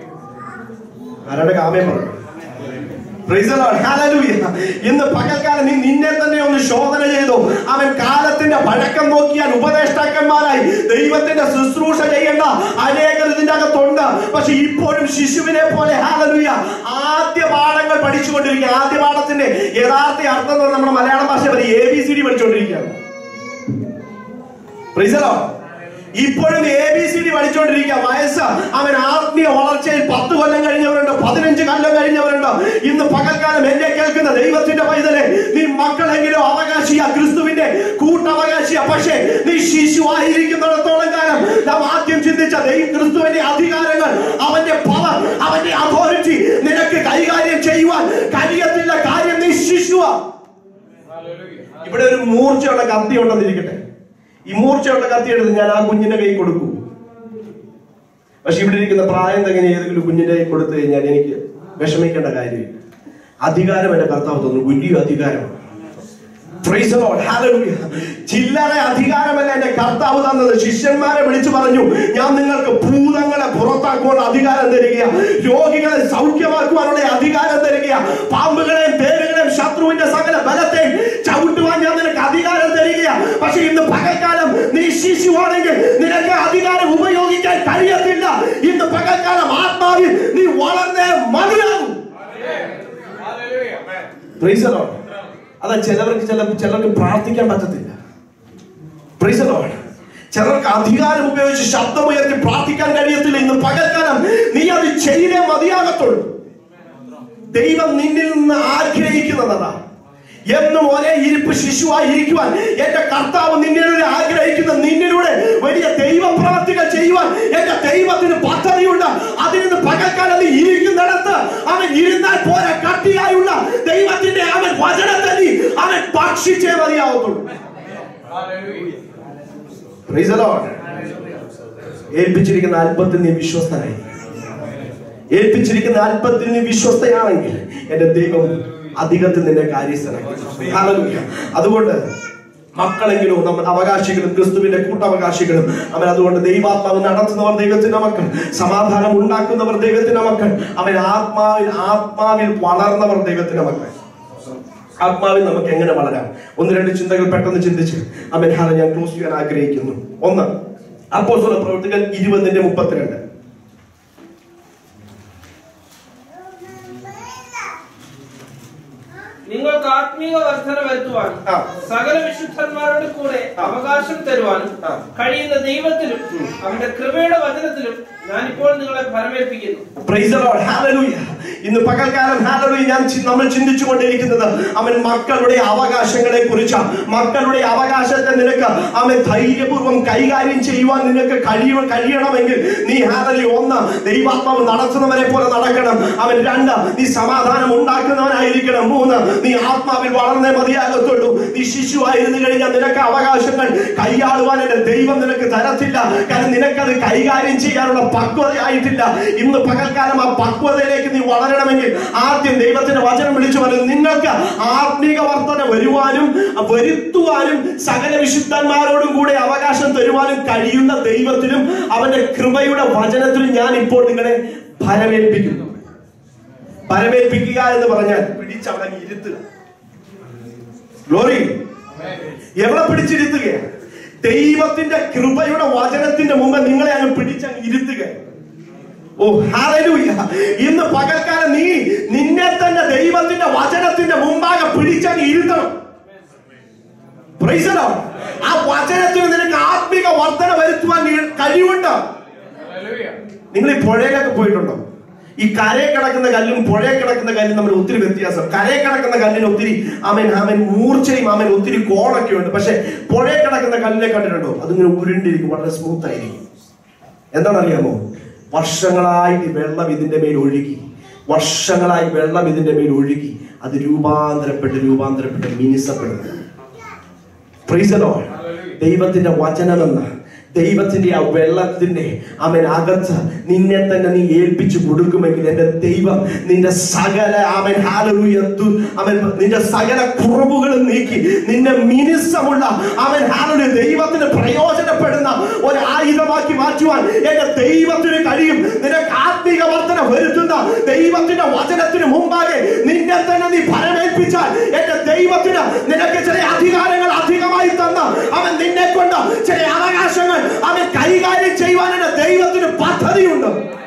ആരുടെ കാമയം പറഞ്ഞു Praise the Lord. Hallelujah. ഇന്ന് പകൽക്കാലം നീ നിന്നെ തന്നെ ഒന്ന് ശോധന ചെയ്തു അവൻ കാലത്തിന്റെ പഴക്കം നോക്കിയാൽ ഉപദേഷ്ടാക്കന്മാരായി ദൈവത്തിന്റെ ശുശ്രൂഷ ചെയ്യേണ്ട അനേകർ ഇതിന്റെ അകത്തുണ്ട് പക്ഷെ ഇപ്പോഴും ശിശുവിനെ പോലെ ഹാലലുയ ആദ്യ പാഠങ്ങൾ പഠിച്ചുകൊണ്ടിരിക്കുക ആദ്യ പാഠത്തിന്റെ യഥാർത്ഥ അർത്ഥം എന്ന് നമ്മുടെ മലയാള ഭാഷ പറയും എ ബി സി ഡി പഠിച്ചുകൊണ്ടിരിക്കുകയാണ് Praise the Lord. ഇപ്പോഴും എ ബി സി ഡി പഠിച്ചുകൊണ്ടിരിക്കുക വയസ്സ് അവൻ ആത്മീയ വളർച്ചയിൽ പത്ത് കൊല്ലം കഴിഞ്ഞവരുണ്ട് പതിനഞ്ച് കൊല്ലം കഴിഞ്ഞവരുണ്ട് ഇന്ന് പകൽക്കാലം എന്നെ കേൾക്കുന്ന ദൈവത്തിന്റെ പൈതലെ നീ മക്കളെങ്കിലും അവകാശിയ ക്രിസ്തുവിന്റെ കൂട്ടവകാശിയ പക്ഷേ നീ ശിശുവായിരിക്കുന്നിടത്തോളം കാലം നാം ആദ്യം ചിന്തിച്ച ദൈവ ക്രിസ്തുവിന്റെ അധികാരങ്ങൾ അവന്റെ പവർ അവന്റെ അതോറിറ്റി നിനക്ക് കൈകാര്യം ചെയ്യുവാൻ കഴിയത്തില്ല കാര്യം നീ ശിശുവാ ഇവിടെ ഒരു മൂർച്ചയുള്ള കത്തി ഉണ്ടെന്നിരിക്കട്ടെ ഈ മൂർച്ചയുള്ള കത്തി എടുത്ത് ഞാൻ ആ കുഞ്ഞിന്റെ കൈ കൊടുക്കൂ പക്ഷെ ഇവിടെ ഇരിക്കുന്ന പ്രായം തങ്ങനെ ഏതെങ്കിലും കുഞ്ഞിന്റെ കൈ കൊടുത്തു കഴിഞ്ഞാൽ എനിക്ക് വിഷമിക്കേണ്ട കാര്യമില്ല അധികാരം എന്റെ കർത്താവ് തന്നു വലിയ അധികാരമാണ് Praise the Lord. Hallelujah. ചില്ലറ അധികാരമല്ല എന്റെ കർത്താവ് തന്നത് ശിഷ്യന്മാരെ വിളിച്ചു പറഞ്ഞു ഞാൻ നിങ്ങൾക്ക് ഭൂതങ്ങളെ പുറത്താക്കുവാനുള്ള അധികാരം തരിക രോഗികളെ സൗഖ്യമാക്കുവാനുള്ള അധികാരം തരിക പാമ്പുകളെയും പേരുകളെയും ശത്രുവിന്റെ സകല ബലത്തെയും ചവിട്ടുവാൻ ഞാൻ നിനക്ക് അധികാരം തരിക പക്ഷെ ഇന്ന് പകൽക്കാലം നീ ശിശുവാണെങ്കിൽ നിനക്ക് അധികാരം ഉപയോഗിക്കാൻ കഴിയത്തില്ല ഇന്ന് പകൽക്കാലം ആത്മാവിൽ നീ വളർന്നേ മതിയാകും Praise the Lord. അതാ ചിലവർക്ക് ചില ചിലർക്ക് പ്രാർത്ഥിക്കാൻ പറ്റത്തില്ല Praise the Lord. ചിലർക്ക് അധികാരം ഉപയോഗിച്ച് ശബ്ദമുയർത്തി പ്രാർത്ഥിക്കാൻ കഴിയത്തില്ല ഇന്ന് പകൽക്കാലം നീ അത് ചെയ്തേ മതിയാകത്തുള്ളൂ ദൈവം നിന്നിൽ നിന്ന് ആഗ്രഹിക്കുന്നതാ എന്നും ഒരേ ഇരിപ്പ് ശിശുവായി ഇരിക്കുവാൻ എന്റെ കർത്താവ് നിന്നിലൂടെ ആഗ്രഹിക്കുന്ന നിന്നിലൂടെ വലിയ ദൈവ പ്രവർത്തികൾ ചെയ്യുവാൻ എന്റെ ദൈവത്തിന് പദ്ധതിയുണ്ട് അതിൽ നിന്ന് പകൽക്കാലം നീ ഇരിക്കുന്നിടത്ത് അവൻ ഇരുന്നാൽ പോരാ കട്ടിയായുള്ള ദൈവത്തിന്റെ അവൻ വചനത്തെ നീ അവൻ ഭക്ഷിച്ചേ മതിയാവത്തുള്ളൂ Praise the Lord. ഏൽപ്പിച്ചിരിക്കുന്ന അല്പത്തിൽ നീ വിശ്വസ്തനായി ഏൽപ്പിച്ചിരിക്കുന്ന അല്പത്തിൽ നീ വിശ്വസ്തയാണെങ്കിൽ എന്റെ ദൈവം അധികത്തിൽ നിന്നെ കാര്യസ്ഥനാക്കി Hallelujah. അതുകൊണ്ട് മക്കളെങ്കിലും നമ്മൾ അവകാശികളും ക്രിസ്തുവിന്റെ കൂട്ടവകാശികളും അവൻ അതുകൊണ്ട് ദൈവാത്മാവ് നടത്തുന്നവർ ദൈവത്തിന്റെ മക്കൾ സമാധാനം ഉണ്ടാക്കുന്നവർ ദൈവത്തിന്റെ മക്കൾ അവൻ ആത്മാവിൽ ആത്മാവിൽ വളർന്നവർ ദൈവത്തിന്റെ മക്കൾ ആത്മാവിൽ നമുക്ക് എങ്ങനെ വളരാം ഒന്ന് രണ്ട് ചിന്തകൾ പെട്ടെന്ന് ചിന്തിച്ച് അവൻ ഹാല ഞാൻ ക്ലോസ് ചെയ്യാൻ ആഗ്രഹിക്കുന്നു ഒന്ന് അപ്പോസ്തല പ്രവർത്തികൾ ഇരുപതിന്റെ മുപ്പത്തിരണ്ട് നിങ്ങൾക്ക് ആത്മീയ വർധന വരുത്തുവാനും ആ. സകല വിശുദ്ധന്മാരോട് കൂടെ അവകാശം തരുവാനും ആ. കഴിയുന്ന ദൈവത്തിലും അവന്റെ കൃപയുടെ വചനത്തിലും ഞാനിപ്പോൾ നിങ്ങളെ ഫലമേൽപ്പിക്കുന്നു Praise the Lord. Hallelujah. ഇന്ന് പകൽക്കാലം ഹാലലൂയ ഞാൻ ചി- നമ്മൾ ചിന്തിച്ചു കൊണ്ടിരിക്കുന്നത് അവൻ മക്കളുടെ അവകാശങ്ങളെ കുറിച്ച് മക്കളുടെ അവകാശത്തെ നിനക്ക് അവൻ ധൈര്യപൂർവ്വം കൈകാര്യം ചെയ്യുവാൻ നിനക്ക് കഴിയ കഴിയണമെങ്കിൽ നീ ഹാലലി ഒന്ന് ദൈവാത്മാവ് നടത്തുന്നവരെ പോലെ നടക്കണം അവൻ രണ്ട് നീ സമാധാനം ഉണ്ടാക്കുന്നവനായിരിക്കണം മൂന്ന് നീ ആത്മാവിൽ വളർന്നേ മതിയാകത്തുള്ളൂ നീ ശിശുവായിരുന്നു കഴിഞ്ഞാൽ നിനക്ക് അവകാശങ്ങൾ കൈയാളുവാൻ എന്റെ ദൈവം നിനക്ക് തരത്തില്ല കാരണം നിനക്കത് കൈകാര്യം ചെയ്യാനുള്ള പക്വതയായിട്ടില്ല ഇന്ന് പകൽക്കാലം ആ പക്വതയിലേക്ക് നീ വളരണമെങ്കിൽ ആദ്യം ദൈവത്തിന്റെ വചനം വിളിച്ചു പറഞ്ഞു നിങ്ങൾക്ക് ആത്മീക വർധന വരുവാനും വരുത്തുവാനും സകല വിശുദ്ധന്മാരോടും കൂടെ അവകാശം തരുവാനും കഴിയുന്ന ദൈവത്തിലും അവന്റെ കൃപയുടെ വചനത്തിലും ഞാൻ ഇപ്പോൾ നിങ്ങളെ ഫലമേൽപ്പിക്കുന്നു ഫലമേൽപ്പിക്കുക എന്ന് പറഞ്ഞാൽ പിടിച്ചവിടെ അങ്ങ് ഇരുത്തുക ഗ്ലോറി എവിടെ പിടിച്ചിരുത്തുകയാണ് ദൈവത്തിന്റെ കൃപയുടെ വചനത്തിന്റെ മുമ്പ് നിങ്ങളെ അങ്ങ് പിടിച്ചങ്ങ് ഇരുത്തുക ഓ ഹാലലൂയ ഇന്ന് പകൽക്കാലം നീ നിന്നെ തന്നെ ദൈവത്തിന്റെ വചനത്തിന്റെ മുമ്പാകെ പിടിച്ചങ്ങ് ഇരുത്തണം Praise the Lord. ആ വചനത്തിന് നിനക്ക് ആത്മിക വർധന വരുത്തുവാൻ നീ- കഴിവുണ്ട് നിങ്ങൾ ഈ പുഴയിലൊക്കെ പോയിട്ടുണ്ടോ ഈ കരയെ കിടക്കുന്ന കല്ലും പുഴയെ കിടക്കുന്ന കല്ലും തമ്മിൽ ഒത്തിരി വ്യത്യാസം കരയെ കിടക്കുന്ന കല്ലിന് ഒത്തിരി അവൻ അവൻ മൂർച്ചയും അവൻ ഒത്തിരി കോണൊക്കെ ഉണ്ട് പക്ഷെ പുഴയെ കിടക്കുന്ന കല്ലിനെ കണ്ടിട്ടുണ്ടോ അതിങ്ങനെ ഉരുണ്ടിരിക്കും വളരെ സ്മൂത്ത് ആയിരിക്കും എന്താണെന്നറിയാമോ വർഷങ്ങളായിട്ട് വെള്ളം ഇതിന്റെ മേൽ ഒഴുകി വർഷങ്ങളായി വെള്ളം ഇതിന്റെ മേൽ ഒഴുകി അത് രൂപാന്തരപ്പെട്ട് രൂപാന്തരപ്പെട്ട് മിനിസപ്പെടുന്നു Praise the Lord. ദൈവത്തിന്റെ വചനമെന്ന ദൈവത്തിന്റെ ആ വെള്ളത്തിന്റെ അവൻ അകത്ത് നിന്നെ തന്നെ നീ ഏൽപ്പിച്ചു കൊടുക്കുമെങ്കിൽ എന്റെ ദൈവം നിന്റെ സകല അവൻ ഹാലലൂയ ദു- അവൻ നിന്റെ സകല കുറവുകളും നീക്കി നിന്നെ മിനുസമുള്ള അവൻ ഹാലലൂയ ദൈവത്തിന് പ്രയോജനപ്പെടുന്ന ഒരു ആയുധമാക്കി മാറ്റുവാൻ എന്റെ ദൈവത്തിന് കഴിയും നിനക്ക് ആത്മീക വർധന വരുത്തുന്ന ദൈവത്തിന്റെ വചനത്തിന് മുമ്പാകെ നിന്നെ തന്നെ നീ ഫലമേൽപ്പിച്ചാൽ എന്റെ ദൈവത്തിന് നിനക്ക് ചില അധികാരങ്ങൾ അധികമായി തന്ന അവൻ നിന്നെ കൊണ്ട് ചില അവകാശങ്ങൾ അവൻ കൈകാര്യം ചെയ്യുവാൻ എന്റെ ദൈവത്തിന് പദ്ധതിയുണ്ട്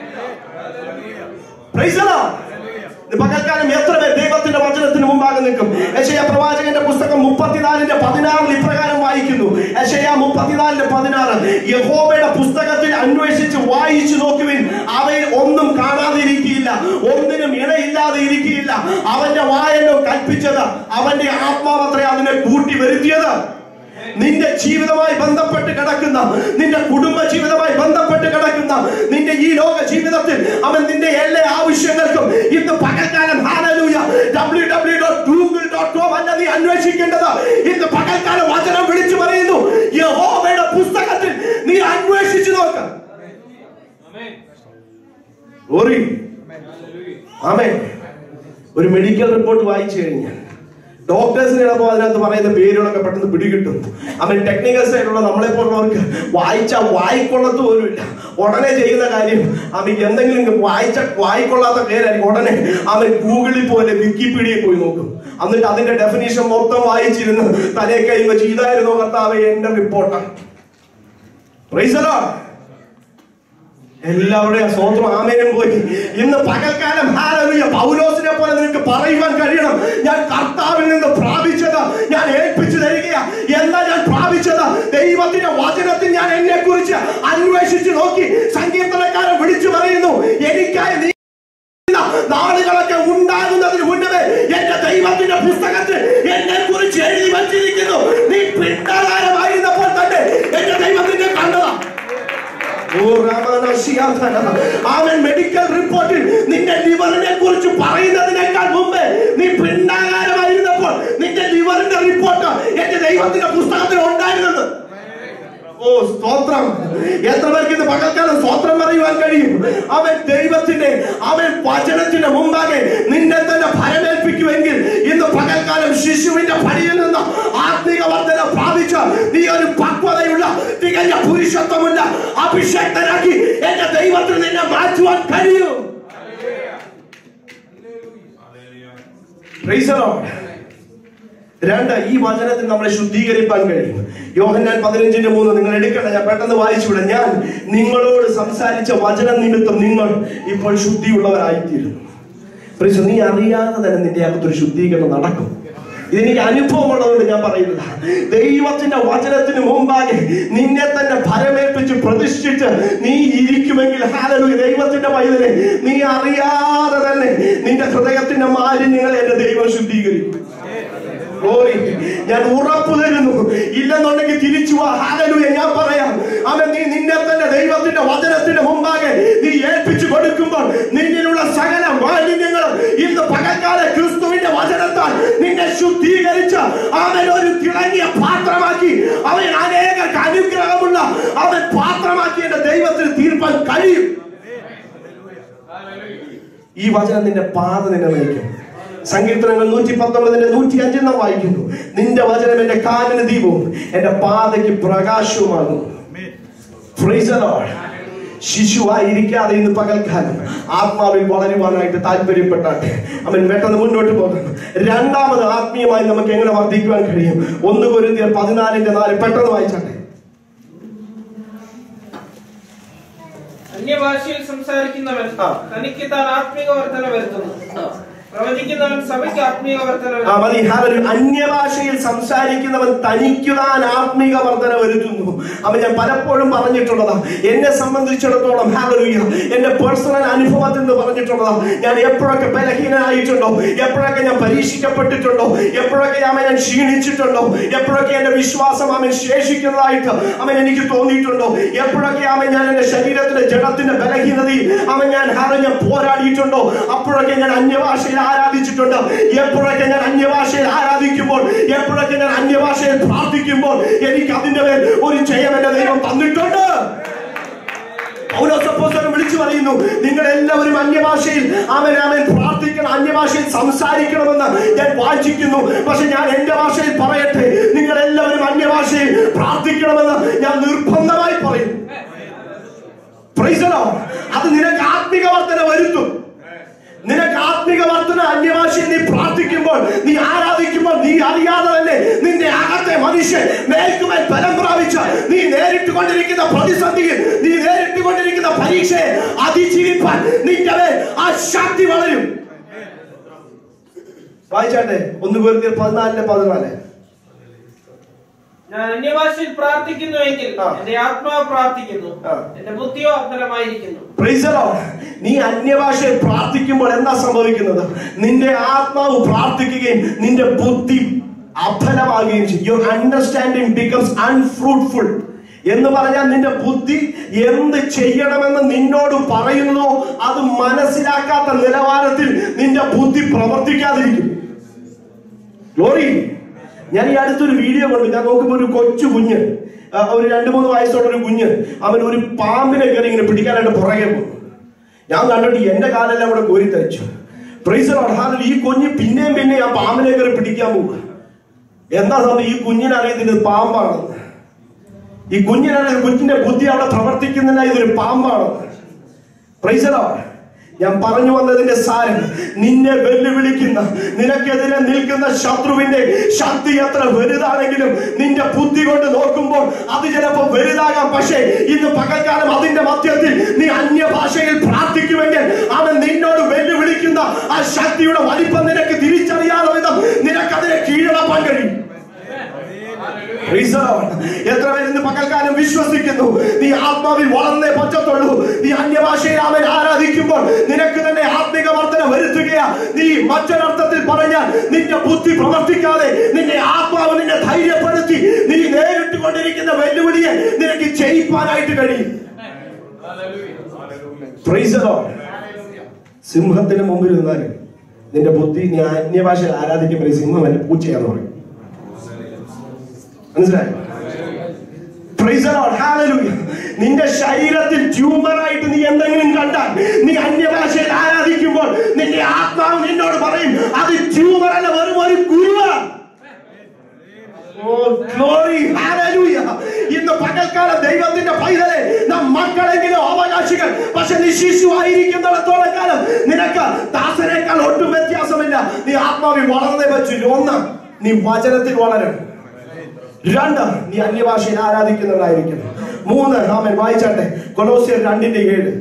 Praise the Lord. ഇത് പകൽക്കാലം എത്ര പേർ ദൈവത്തിന്റെ വചനത്തിന് മുമ്പാകെ നിൽക്കും യശയ പ്രവാചകന്റെ പുസ്തകം മുപ്പത്തിനാലിന്റെ പതിനാറിൽ ഇപ്രകാരം വായിക്കുന്നു യശയ മുപ്പത്തിനാലിന്റെ പതിനാറ് യഹോബയുടെ പുസ്തകത്തിൽ അന്വേഷിച്ച് വായിച്ചു നോക്കുവിൻ അവയിൽ ഒന്നും കാണാതിരിക്കുകയില്ല ഒന്നിനും ഇണയില്ലാതെ ഇരിക്കുകയില്ല അവന്റെ വായനോ കൽപ്പിച്ചത് അവന്റെ ആത്മാവത്രേ അതിനെ കൂട്ടി വരുത്തിയത് നിന്റെ ജീവിതവുമായി ബന്ധപ്പെട്ട് കിടക്കുന്ന നിന്റെ കുടുംബ ജീവിതവുമായി ബന്ധപ്പെട്ട് കിടക്കുന്ന നിന്റെ ഈ ലോക ജീവിതത്തിൽ അവൻ നിന്റെ എല്ലാ ആവശ്യങ്ങൾക്കും ഇന്ന് പകൽക്കാലം hallelujah W W dot Google dot com അല്ല നീ അന്വേഷിക്കേണ്ടത് ഇന്ന് പകൽക്കാലം വചനം വിളിച്ചു പറയുന്നു യഹോവയുടെ പുസ്തകത്തിൽ നീ അന്വേഷിച്ചു നോക്ക് ഓറി ആമേ ഒരു മെഡിക്കൽ റിപ്പോർട്ട് വായിച്ചു കഴിഞ്ഞാൽ ഡോക്ടേഴ്സിന് ചിലപ്പോൾ അതിനകത്ത് പറയുന്ന പേരുകളൊക്കെ പെട്ടെന്ന് പിടികിട്ടും അവൻ ടെക്നിക്കൽ സൈഡുള്ള നമ്മളെ പോലുള്ളവർക്ക് വായിച്ചാൽ വായിക്കൊള്ളത്ത് പോലുമില്ല ഉടനെ ചെയ്യുന്ന കാര്യം അവൻ എന്തെങ്കിലും വായിച്ച വായിക്കൊള്ളാത്ത പേരായിരിക്കും ഉടനെ അവൻ ഗൂഗിളിൽ പോലെ വിക്കിപീഡിയയിൽ പോയി നോക്കും എന്നിട്ട് അതിന്റെ ഡെഫിനേഷൻ മൊത്തം വായിച്ചിരുന്ന് തലേ കൈ വെച്ച് ഇതായിരുന്നു കർത്താവ് എന്റെ റിപ്പോർട്ടാണ് Praise the Lord. എല്ലാവരുടെയും സ്വന്തം ആമേനും പോയി ഇന്ന് പകൽക്കാലം ഹാലലുയ പൗലോസിനെ പോലെ നിനക്ക് പറയുവാൻ കഴിയണം ഞാൻ കർത്താവിൽ നിന്ന് പ്രാപിച്ചത് ഞാൻ ഏൽപ്പിച്ചു തരികയാ എന്താ ഞാൻ പ്രാപിച്ചത് ദൈവത്തിന്റെ വചനത്തിൽ ഞാൻ എന്നെ കുറിച്ച് അന്വേഷിച്ചു നോക്കി സങ്കീർത്തനക്കാരൻ വിളിച്ചു പറയുന്നു എനിക്കായി നീ നാളുകളൊക്കെ ഉണ്ടാകുന്നതിന് മുന്നമേ എന്റെ ദൈവത്തിന്റെ പുസ്തകത്തിൽ എന്നെ കുറിച്ച് എഴുതി വച്ചിരിക്കുന്നു നീ പിണ്ടാകാരമായിരുന്നപ്പോൾ തന്നെ എന്റെ ദൈവത്തിന്റെ കണ്ടതാ ഓ രാമനശിയാധന. അവൻ മെഡിക്കൽ റിപ്പോർട്ടിൽ നിന്റെ ലിവറിനെ കുറിച്ച് പറയുന്നതിനേക്കാൾ മുമ്പേ നീ പിണ്ടാകാരമായിരുന്നപ്പോൾ നിന്റെ ലിവറിന്റെ റിപ്പോർട്ട് എന്റെ ദൈവത്തിന്റെ പുസ്തകത്തിൽ ഉണ്ടായിരുന്നത് ഓ സ്തോത്രം എത്ര പേർക്ക് ഇത് പകൽക്കാലം സ്തോത്രം പറയുവാൻ കഴിയും അവൻ ദൈവത്തിന്റെ അവൻ വചനത്തിന്റെ മുമ്പാകെ നിന്നെ തന്നെ ഫലമേൽപ്പിക്കുമെങ്കിൽ ഇന്ന് പകൽക്കാലം ശിശുവിന്റെ പടിയിൽ നിന്ന് ആത്മീക വർധന പ്രാപിച്ച നീ ഒരു പക്വതയുള്ള തികഞ്ഞ പുരുഷത്വമുള്ള അഭിഷേക്തനാക്കി എന്റെ ദൈവത്തിൽ നിന്നെ മാറ്റുവാൻ കഴിയും Praise the Lord. രണ്ട് ഈ വചനത്തിൽ നമ്മളെ ശുദ്ധീകരിക്കാൻ കഴിയും യോഹന്നാൻ പതിനഞ്ചിന്റെ മൂന്ന് നിങ്ങൾ എടുക്കണ്ട ഞാൻ പെട്ടെന്ന് വായിച്ചു വിടാം ഞാൻ നിങ്ങളോട് സംസാരിച്ച വചനം നിമിത്തം നിങ്ങൾ ഇപ്പോൾ ശുദ്ധിയുള്ളവരായിത്തീരുന്നു Praise the Lord. നീ അറിയാതെ തന്നെ നിന്റെ അകത്തൊരു ശുദ്ധീകരണം നടക്കും ഇതെനിക്ക് അനുഭവമുള്ളതുകൊണ്ട് ഞാൻ പറയുന്നത് ദൈവത്തിന്റെ വചനത്തിന് മുമ്പാകെ നിന്നെ തന്നെ ഫലമേൽപ്പിച്ച് പ്രതിഷ്ഠിച്ച് നീ ഇരിക്കുമെങ്കിൽ ഹാലലു ദൈവത്തിന്റെ വൈദ്യനെ നീ അറിയാതെ തന്നെ നിന്റെ ഹൃദയത്തിന്റെ മാലിന്യങ്ങളെ എന്റെ ദൈവം ശുദ്ധീകരിക്കും Glory. ഞാൻ ഉറപ്പു തരുന്നു ഇല്ലെന്നുണ്ടെങ്കിൽ തിരിച്ചു വാ ഹാലലൂയ ഞാൻ പറയാം അവൻ നീ നിന്നെ തന്നെ ദൈവത്തിന്റെ വചനത്തിന്റെ മുമ്പാകെ നീ ഏൽപ്പിച്ചു കൊടുക്കുമ്പോൾ നിന്നിലുള്ള സകല മാലിന്യങ്ങൾ ഇന്ന് പകൽക്കാല ക്രിസ്തുവിന്റെ വചനത്താൽ നിന്നെ ശുദ്ധീകരിച്ച് അവൻ ഒരു തിളങ്ങിയ പാത്രമാക്കി അവൻ അനേകർക്ക് അനുഗ്രഹമുള്ള അവൻ പാത്രമാക്കി എന്റെ ദൈവത്തിന് തീർപ്പാൻ കഴിയും ഈ വചനം നിന്റെ പാത നിന്നെ നയിക്കും സങ്കീർത്തനങ്ങൾ നൂറ്റി പത്തൊമ്പതിന്റെ നൂറ്റി അഞ്ചിൽ നാം വായിക്കുന്നു നിന്റെ വചനം എന്റെ കാലിന് ദീപവും എന്റെ പാതയ്ക്ക് പ്രകാശവുമാകും Praise the Lord. ശിശുവായിരിക്കാതെ ഇന്ന് പകൽക്കാലം ആത്മാവിൽ വളരുവാനായിട്ട് താല്പര്യപ്പെട്ടാട്ടെ അവൻ പെട്ടെന്ന് മുന്നോട്ട് പോകും രണ്ടാമത് ആത്മീയമായി നമുക്ക് എങ്ങനെ വർദ്ധിക്കുവാൻ കഴിയും ഒന്ന് പൊരുത്തിയ പതിനാലിന്റെ നാല് പെട്ടെന്ന് വായിച്ചാട്ടെ അന്യഭാഷയിൽ സംസാരിക്കുന്നവൻ ആ. തനിക്ക് താൻ ആത്മിക വർധന വരുത്തുന്നു പ്രവചിക്കുന്നവൻ സഭയ്ക്ക് ആത്മീയ വർധന ആ മതി ഹാലൊരു അന്യഭാഷയിൽ സംസാരിക്കുന്നവൻ തനിക്ക് താൻ ആത്മീക വർധന വരുത്തുന്നു അവൻ ഞാൻ പലപ്പോഴും പറഞ്ഞിട്ടുള്ളതാ എന്നെ സംബന്ധിച്ചിടത്തോളം ഹാലലുയ എന്റെ പേഴ്സണൽ അനുഭവത്തിൽ നിന്ന് പറഞ്ഞിട്ടുള്ളതാ ഞാൻ എപ്പോഴൊക്കെ ബലഹീനനായിട്ടുണ്ടോ എപ്പോഴൊക്കെ ഞാൻ പരീക്ഷിക്കപ്പെട്ടിട്ടുണ്ടോ എപ്പോഴൊക്കെ ഞാൻ ഞാൻ ക്ഷീണിച്ചിട്ടുണ്ടോ എപ്പോഴൊക്കെ എന്റെ വിശ്വാസം അവൻ ശേഷിക്കുന്നതായിട്ട് അവൻ എനിക്ക് തോന്നിയിട്ടുണ്ടോ എപ്പോഴൊക്കെ അവൻ ഞാൻ എന്റെ ശരീരത്തിന്റെ ജഡത്തിന്റെ ബലഹീനതയിൽ അവൻ ഞാൻ ഹാല ഞാൻ പോരാടിയിട്ടുണ്ടോ അപ്പോഴൊക്കെ ഞാൻ അന്യഭാഷയിൽ ആരാധിച്ചിട്ടുണ്ട് എപ്പോഴൊക്കെ ഞാൻ അന്യഭാഷയിൽ ആരാധിക്കുമ്പോൾ എപ്പോഴൊക്കെ ഞാൻ അന്യഭാഷയിൽ പ്രാർത്ഥിക്കുമ്പോൾ എനിക്ക് അതിന്റെ മേൽ ഒരു ജയം എന്റെ ദൈവം തന്നിട്ടുണ്ട് പൗലോസപ്പോസ്തലൻ വിളിച്ചു പറയുന്നു നിങ്ങൾ എല്ലാവരും അന്യഭാഷയിൽ അവൻ അവൻ പ്രാർത്ഥിക്കണം അന്യഭാഷയിൽ സംസാരിക്കണമെന്ന് ഞാൻ വാഞ്ചിക്കുന്നു പക്ഷെ ഞാൻ എന്റെ ഭാഷയിൽ പറയട്ടെ നിങ്ങൾ എല്ലാവരും അന്യഭാഷയിൽ പ്രാർത്ഥിക്കണമെന്ന് ഞാൻ നിർബന്ധമായി പറയും Praise the Lord. അത് നിനക്ക് ആത്മിക വർധന വരുത്തും നിനക്ക് ആത്മിക വർധന അന്യഭാഷയിൽ നീ പ്രാർത്ഥിക്കുമ്പോൾ നീ ആരാധിക്കുമ്പോൾ നീ അറിയാതെ തന്നെ നിന്റെ അകത്തെ മനുഷ്യൻ മേൽക്കുമേൽ ബലം പ്രാപിച്ച നീ നേരിട്ട് കൊണ്ടിരിക്കുന്ന പ്രതിസന്ധിയിൽ നീ നേരിട്ട് കൊണ്ടിരിക്കുന്ന പരീക്ഷയെ അതിജീവിപ്പാൻ നിന്റെ മേൽ ആ ശക്തി വളരും വായിച്ചാട്ടെ ഒന്ന് പേർക്ക് പതിനാലിന് പതിനാല് ഞാൻ അന്യഭാഷയിൽ പ്രാർത്ഥിക്കുന്നുവെങ്കിൽ ആ. എന്റെ ആത്മാവ് പ്രാർത്ഥിക്കുന്നു ആ. എന്റെ ബുദ്ധിയോ അബ്ദലമായിരിക്കുന്നു Praise the Lord. നീ അന്യഭാഷയിൽ പ്രാർത്ഥിക്കുമ്പോൾ എന്താ സംഭവിക്കുന്നത് നിന്റെ ആത്മാവ് പ്രാർത്ഥിക്കുകയും നിന്റെ ബുദ്ധി അഫലമാകുകയും ചെയ്യും യുവർ അണ്ടർസ്റ്റാൻഡിങ് ബിക്കംസ് അൺഫ്രൂട്ട്ഫുൾ എന്ന് പറഞ്ഞാൽ നിന്റെ ബുദ്ധി എന്ത് ചെയ്യണമെന്ന് നിന്നോട് പറയുന്നതോ അത് മനസ്സിലാക്കാത്ത നിലവാരത്തിൽ നിന്റെ ബുദ്ധി പ്രവർത്തിക്കാതിരിക്കും ഗ്ലോറി ഞാൻ ഈ അടുത്തൊരു വീഡിയോ കണ്ടു ഞാൻ നോക്കുമ്പോൾ ഒരു കൊച്ചു കുഞ്ഞ് ആ, ഒരു രണ്ട് മൂന്ന് വയസ്സുള്ള ഒരു കുഞ്ഞ് അവൻ ഒരു പാമ്പിനെ കയറി ഇങ്ങനെ പിടിക്കാനായിട്ട് പുറകെ പോകും ഞാൻ കണ്ടിട്ട് എന്റെ കാലെല്ലാം കൂടെ കോരി തരിച്ചു പ്രൈസ് ഹാലിൽ ഈ കുഞ്ഞ് പിന്നെയും പിന്നെ ആ പാമ്പിനെ കയറി പിടിക്കാൻ പോകുക എന്താ സംഭവം ഈ കുഞ്ഞിനെ അറിയത്തില്ല ഇത് പാമ്പാണ് ഈ കുഞ്ഞിനാണ് കുഞ്ഞിന്റെ ബുദ്ധി അവിടെ പ്രവർത്തിക്കുന്നില്ല ഇതൊരു പാമ്പാണ് പ്രൈസ് ഞാൻ പറഞ്ഞു വന്നതിന്റെ സാരം നിന്നെ വെല്ലുവിളിക്കുന്ന നിനക്കെതിരെ നിൽക്കുന്ന ശത്രുവിന്റെ ശക്തി എത്ര വലുതാണെങ്കിലും നിന്റെ ബുദ്ധി കൊണ്ട് നോക്കുമ്പോൾ അത് ചിലപ്പോൾ വലുതാകാം പക്ഷേ ഇന്ന് പകൽക്കാലം അതിന്റെ മധ്യത്തിൽ നീ അന്യഭാഷയിൽ പ്രാർത്ഥിക്കുമെങ്കിൽ അവൻ നിന്നോട് വെല്ലുവിളിക്കുന്ന ആ ശക്തിയുടെ വലിപ്പം നിനക്ക് തിരിച്ചറിയാതെ വിധം നിനക്കതിനെ കീഴടപ്പാൻ കഴിയും Praise the Lord. എത്ര പേര് ഇന്ന് പകൽക്കാലം വിശ്വസിക്കുന്നു നീ ആത്മാവിൽ വളർന്നേ പറ്റത്തുള്ളൂ നീ അന്യഭാഷയിൽ അവൻ ആരാധിക്കുമ്പോൾ നിനക്ക് തന്നെ ആത്മിക വർധന വരുത്തുകയാ നീ മറ്റൊരർത്ഥത്തിൽ പറഞ്ഞാൽ നിന്റെ ബുദ്ധി പ്രവർത്തിക്കാതെ നിന്റെ ആത്മാവ് നിന്നെ ധൈര്യപ്പെടുത്തി നീ നേരിട്ട് കൊണ്ടിരിക്കുന്ന വെല്ലുവിളിയെ നിനക്ക് ജയിപ്പാനായിട്ട് കഴിയും Praise the Lord. സിംഹത്തിന് മുമ്പിൽ നിന്നാൽ നിന്റെ ബുദ്ധി നീ അന്യഭാഷയിൽ ആരാധിക്കുമ്പോൾ ഈ സിംഹം എന്നെ പൂച്ചയാന്ന് പറയും മനസ്സിലായോ Praise the Lord. Hallelujah. നിന്റെ ശരീരത്തിൽ ട്യൂമർ ആയിട്ട് നീ എന്തെങ്കിലും കണ്ടാൽ നീ അന്യഭാഷയിൽ ആരാധിക്കുമ്പോൾ നിന്റെ ആത്മാവ് നിന്നോട് പറയും അത് ട്യൂമർ അല്ല വെറും ഒരു ഗുരുവാണ് Oh, glory. Hallelujah. ഇന്ന് പകൽക്കാലം ദൈവത്തിന്റെ പൈതലെ നാം മക്കളെങ്കിലും അവകാശികൾ പക്ഷെ നീ ശിശുവായിരിക്കുന്നിടത്തോളം കാലം നിനക്ക് ദാസനേക്കാൾ ഒട്ടും വ്യത്യാസമില്ല നീ ആത്മാവിൽ വളർന്നേ പറ്റില്ല ഒന്ന് നീ വചനത്തിൽ വളരണം രണ്ട് നീ അന്യഭാഷയിൽ ആരാധിക്കുന്നവരായിരിക്കണം മൂന്ന് നാമൻ വായിച്ചാട്ടെ കൊലോസിയർ രണ്ടിന്റെ ഏഴ്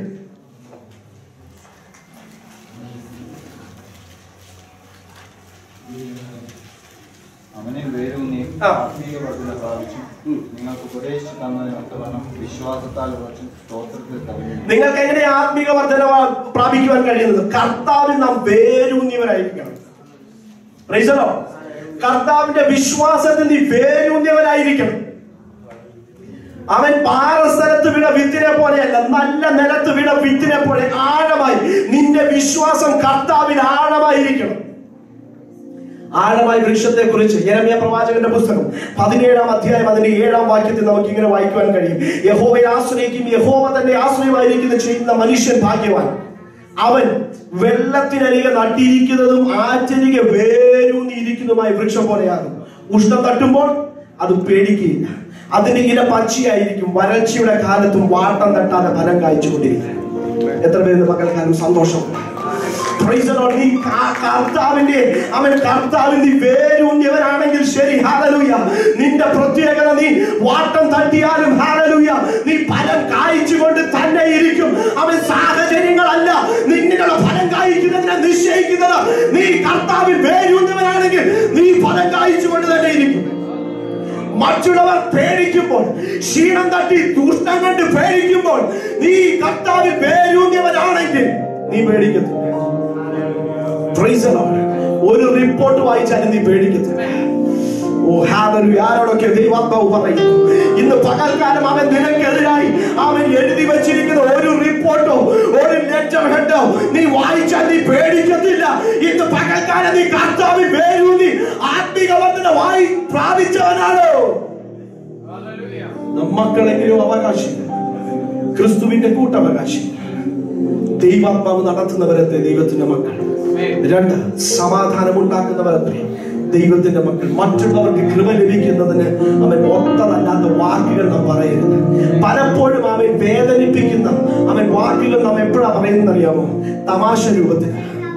അവനിൽ വേരൂന്നി ആ. ആത്മീയ വർദ്ധന പ്രാപിച്ചു നിങ്ങൾക്ക് ഉപദേശിച്ചു തന്നതിനൊത്തവണ്ണം വിശ്വാസത്താൽ ഉറച്ചും സ്തോത്രത്തിൽ കവിഞ്ഞു നിങ്ങൾക്ക് എങ്ങനെ ആത്മീക വർധന പ്രാപിക്കുവാൻ കഴിയുന്നത് കർത്താവിൽ നാം വേരൂന്നിയവരായിരിക്കണം Praise the Lord. കർത്താവിന്റെ വിശ്വാസത്തിൽ നീ വേരൂന്നിയവരായിരിക്കണം അവൻ പാറസ്ഥലത്ത് വീണ വിത്തിനെ പോലെയല്ല നല്ല നിലത്ത് വീണ വിത്തിനെ പോലെ ആഴമായി നിന്റെ വിശ്വാസം കർത്താവിൽ ആഴമായിരിക്കണം ആഴമായ വൃക്ഷത്തെ കുറിച്ച് യരമ്യ പ്രവാചകന്റെ പുസ്തകം പതിനേഴാം അധ്യായം അതിന്റെ ഏഴാം വാക്യത്തിൽ നമുക്ക് ഇങ്ങനെ വായിക്കുവാൻ കഴിയും യഹോവയെ ആശ്രയിക്കും യഹോവ തന്നെ ആശ്രയമായിരിക്കുന്ന ചെയ്യുന്ന മനുഷ്യൻ ഭാഗ്യവാൻ അവൻ വെള്ളത്തിനരികെ നട്ടിരിക്കുന്നതും ആറ്റരികെ വേരൂന്നിയിരിക്കുന്നതുമായ വൃക്ഷം പോലെയാകും ഉഷ്ണം തട്ടുമ്പോൾ അത് പേടിക്കുകയില്ല അതിന്റെ ഇല പച്ചയായിരിക്കും വരൾച്ചയുടെ കാലത്തും വാട്ടം തട്ടാതെ ഫലം കായ്ച്ചുകൊണ്ടിരിക്കും എത്ര പേര് പകൽക്കാലം സന്തോഷമുണ്ട് Praise the Lord. നീ ക- കർത്താവിന്റെ അവൻ കർത്താവിന്റെ വേരൂന്നിയവനാണെങ്കിൽ ശരി ഹാലലൂയ നിന്റെ പ്രത്യേകത നീ വാട്ടം തട്ടിയാലും ഹാലലൂയ നീ ഫലം കായ്ച്ചുകൊണ്ട് തന്നെ ഇരിക്കും അവൻ സാഹചര്യങ്ങളല്ല നിന്നിലുള്ള ഫലം കായ്ക്കുന്നതിനെ നിശ്ച അതിശയിക്കുന്നത് നീ കർത്താവിൽ വേരൂന്നവനാണെങ്കിൽ നീ ഫലം കായ്ച്ചുകൊണ്ട് തന്നെ ഇരിക്കും മറ്റുള്ളവർ പേടിക്കുമ്പോൾ ക്ഷീണം തട്ടി ദൂഷ്ടം കണ്ട് പേടിക്കുമ്പോൾ നീ കർത്താവിൽ വേരൂന്നിയവനാണെങ്കിൽ നീ പേടിക്കത്തില്ല Praise the Lord. ഒരു റിപ്പോർട്ട് വായിച്ചാലും നീ പേടിക്കത്തില്ല ഓ ഹാലലൂയ ആരോടൊക്കെ ദൈവാത്മാവ് പറയുന്നു ഇന്ന് പകൽക്കാലം അവൻ നിനക്കെതിരായി അവൻ എഴുതി വെച്ചിരിക്കുന്ന ഒരു റിപ്പോർട്ടോ ഒരു ലെറ്റർ ഹെഡോ നീ വായിച്ചാൽ നീ പേടിക്കത്തില്ല ഇന്ന് പകൽക്കാലം നീ കർത്താവിൽ വേരൂന്നി ആത്മീക വന്ദന വായി പ്രാപിച്ചവനാണോ മക്കളെങ്കിലും അവകാശം ക്രിസ്തുവിന്റെ കൂട്ടവകാശം ദൈവാത്മാവ് നടത്തുന്നവരത്തെ ദൈവത്തിന്റെ മക്കൾ രണ്ട് സമാധാനം ഉണ്ടാക്കുന്നവരത്രേ ദൈവത്തിന്റെ മക്കൾ മറ്റുള്ളവർക്ക് കൃപ ലഭിക്കുന്നതിന് അവൻ ഒത്തതല്ലാത്ത വാക്കുകൾ നാം പറയരുത് പലപ്പോഴും അവൻ വേദനിപ്പിക്കുന്ന അവൻ വാക്കുകൾ നാം എപ്പോഴാ പറയുന്നത് അറിയാമോ തമാശ രൂപത്തിൽ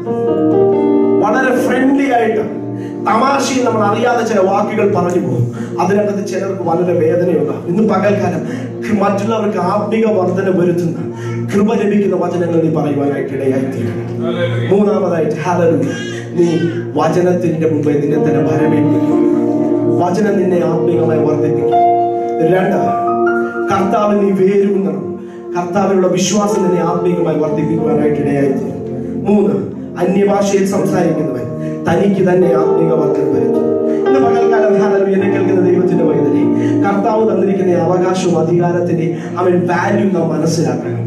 വളരെ ഫ്രണ്ട്ലി ആയിട്ട് തമാശയിൽ നമ്മൾ അറിയാതെ ചില വാക്കുകൾ പറഞ്ഞു പോകും അതിനകത്ത് ചിലർക്ക് വളരെ വേദനയുണ്ടാകും ഇന്ന് പകൽക്കാലം ക- മറ്റുള്ളവർക്ക് ആത്മിക വർധന വരുത്തുന്ന കൃപ ലഭിക്കുന്ന വചനങ്ങൾ നീ പറയുവാനായിട്ട് ഇടയായിത്തീരും മൂന്നാമതായിട്ട് ഹാലലൂയ നീ വചനത്തിന്റെ മുമ്പേ നിന്നെ തന്നെ ഭരമേൽപ്പിക്കും വചനം നിന്നെ ആത്മീകമായി വർദ്ധിപ്പിക്കും രണ്ട് കർത്താവ് നീ വേരൂന്നണം കർത്താവിനുള്ള വിശ്വാസം നിന്നെ ആത്മീകമായി വർദ്ധിപ്പിക്കുവാനായിട്ട് ഇടയായിത്തീരും മൂന്ന് അന്യഭാഷയിൽ സംസാരിക്കുന്നവൻ തനിക്ക് തന്നെ ആത്മീക വർദ്ധന വരുത്തും ഇന്ന് പകൽക്കാലം ഹാലലൂയ എന്നെ കേൾക്കുന്ന ദൈവത്തിന്റെ വൈദ്യനെ കർത്താവ് തന്നിരിക്കുന്ന ഈ അവകാശവും അധികാരത്തിന്റെ അവൻ വാല്യൂ നാം മനസ്സിലാക്കണം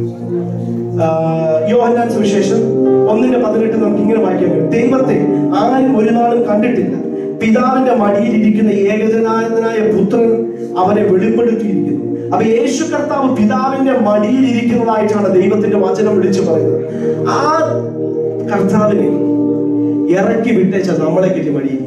ആഹ് യോഹന്നാൻ സുവിശേഷം ഒന്നിന്റെ പതിനെട്ട് നമുക്ക് ഇങ്ങനെ വായിക്കാൻ കഴിയും ദൈവത്തെ ആരും ഒരു നാളും കണ്ടിട്ടില്ല പിതാവിന്റെ മടിയിൽ ഇരിക്കുന്ന ഏകജനായനായ പുത്രൻ അവനെ വെളിപ്പെടുത്തിയിരിക്കുന്നു അപ്പൊ യേശു കർത്താവ് പിതാവിന്റെ മടിയിൽ ഇരിക്കുന്നതായിട്ടാണ് ദൈവത്തിന്റെ വചനം വിളിച്ചു പറയുന്നത് ആ കർത്താവിനെ ഇറക്കി വിട്ടേച്ച നമ്മളെ കിട്ടി മടിയിൽ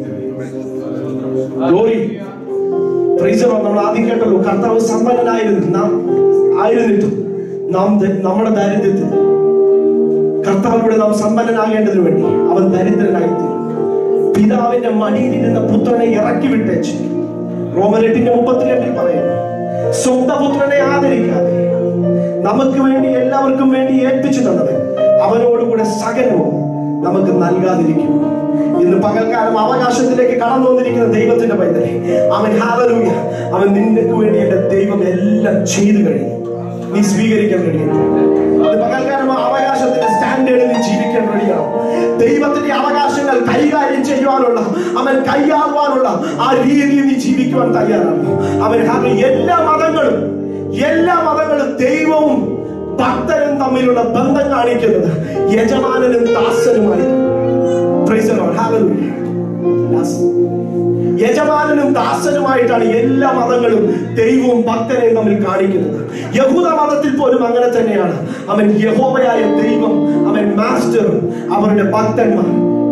ഗ്ലോറി പ്രൈസ് ദി ലോർഡ്. നമ്മൾ ആദ്യം കേട്ടല്ലോ കർത്താവ് സമ്പന്നനായിരുന്നു നാം ആയിരുന്നിട്ടും നാം ദ- നമ്മുടെ ദാരിദ്ര്യത്തിൽ കർത്താവിലൂടെ നാം സമ്പന്നനാകേണ്ടതിന് വേണ്ടി അവൻ ദരിദ്രനായി തീർന്നു പിതാവിന്റെ മടിയിലിരുന്ന പുത്രനെ ഇറക്കി വിട്ടേച്ച് റോമനെട്ടിന്റെ മുപ്പത്തിരണ്ടിൽ പറയുന്നു സ്വന്തം പുത്രനെ ആദരിക്കാതെ നമുക്ക് വേണ്ടി എല്ലാവർക്കും വേണ്ടി ഏൽപ്പിച്ചു തന്നവൻ അവനോടുകൂടെ സകലവും നമുക്ക് നൽകാതിരിക്കും ഇന്ന് പകൽക്കാലം അവകാശത്തിലേക്ക് കടന്നു വന്നിരിക്കുന്ന ദൈവത്തിന്റെ പൈതലെ അവൻ ഹാലലൂയ അവൻ നിനക്ക് വേണ്ടി എന്റെ ദൈവം എല്ലാം ചെയ്തു കഴിഞ്ഞു നീ സ്വീകരിക്കാൻ കഴിയുന്നു അത് പകൽക്കാലം ആ അവകാശത്തിന്റെ സ്റ്റാൻഡേർഡിൽ നീ ജീവിക്കാൻ റെഡിയാണ് ദൈവത്തിന്റെ അവകാശങ്ങൾ കൈകാര്യം ചെയ്യുവാനുള്ള അവൻ കൈയാളുവാനുള്ള ആ രീതിയിൽ നീ ജീവിക്കുവാൻ തയ്യാറാണ് അവൻ കാരണം എല്ലാ മതങ്ങളും എല്ലാ മതങ്ങളും ദൈവവും ഭക്തനും തമ്മിലുള്ള ബന്ധം കാണിക്കുന്നത് യജമാനനും ദാസനുമായി Praise the Lord. Hallelujah. Last. യജമാനനും ദാസനുമായിട്ടാണ് എല്ലാ മതങ്ങളും ദൈവവും ഭക്തനെയും തമ്മിൽ കാണിക്കുന്നത് യഹൂദ മതത്തിൽ പോലും അങ്ങനെ തന്നെയാണ് അവൻ യഹോവയായ ദൈവം അവൻ മാസ്റ്ററും അവരുടെ ഭക്തന്മാർ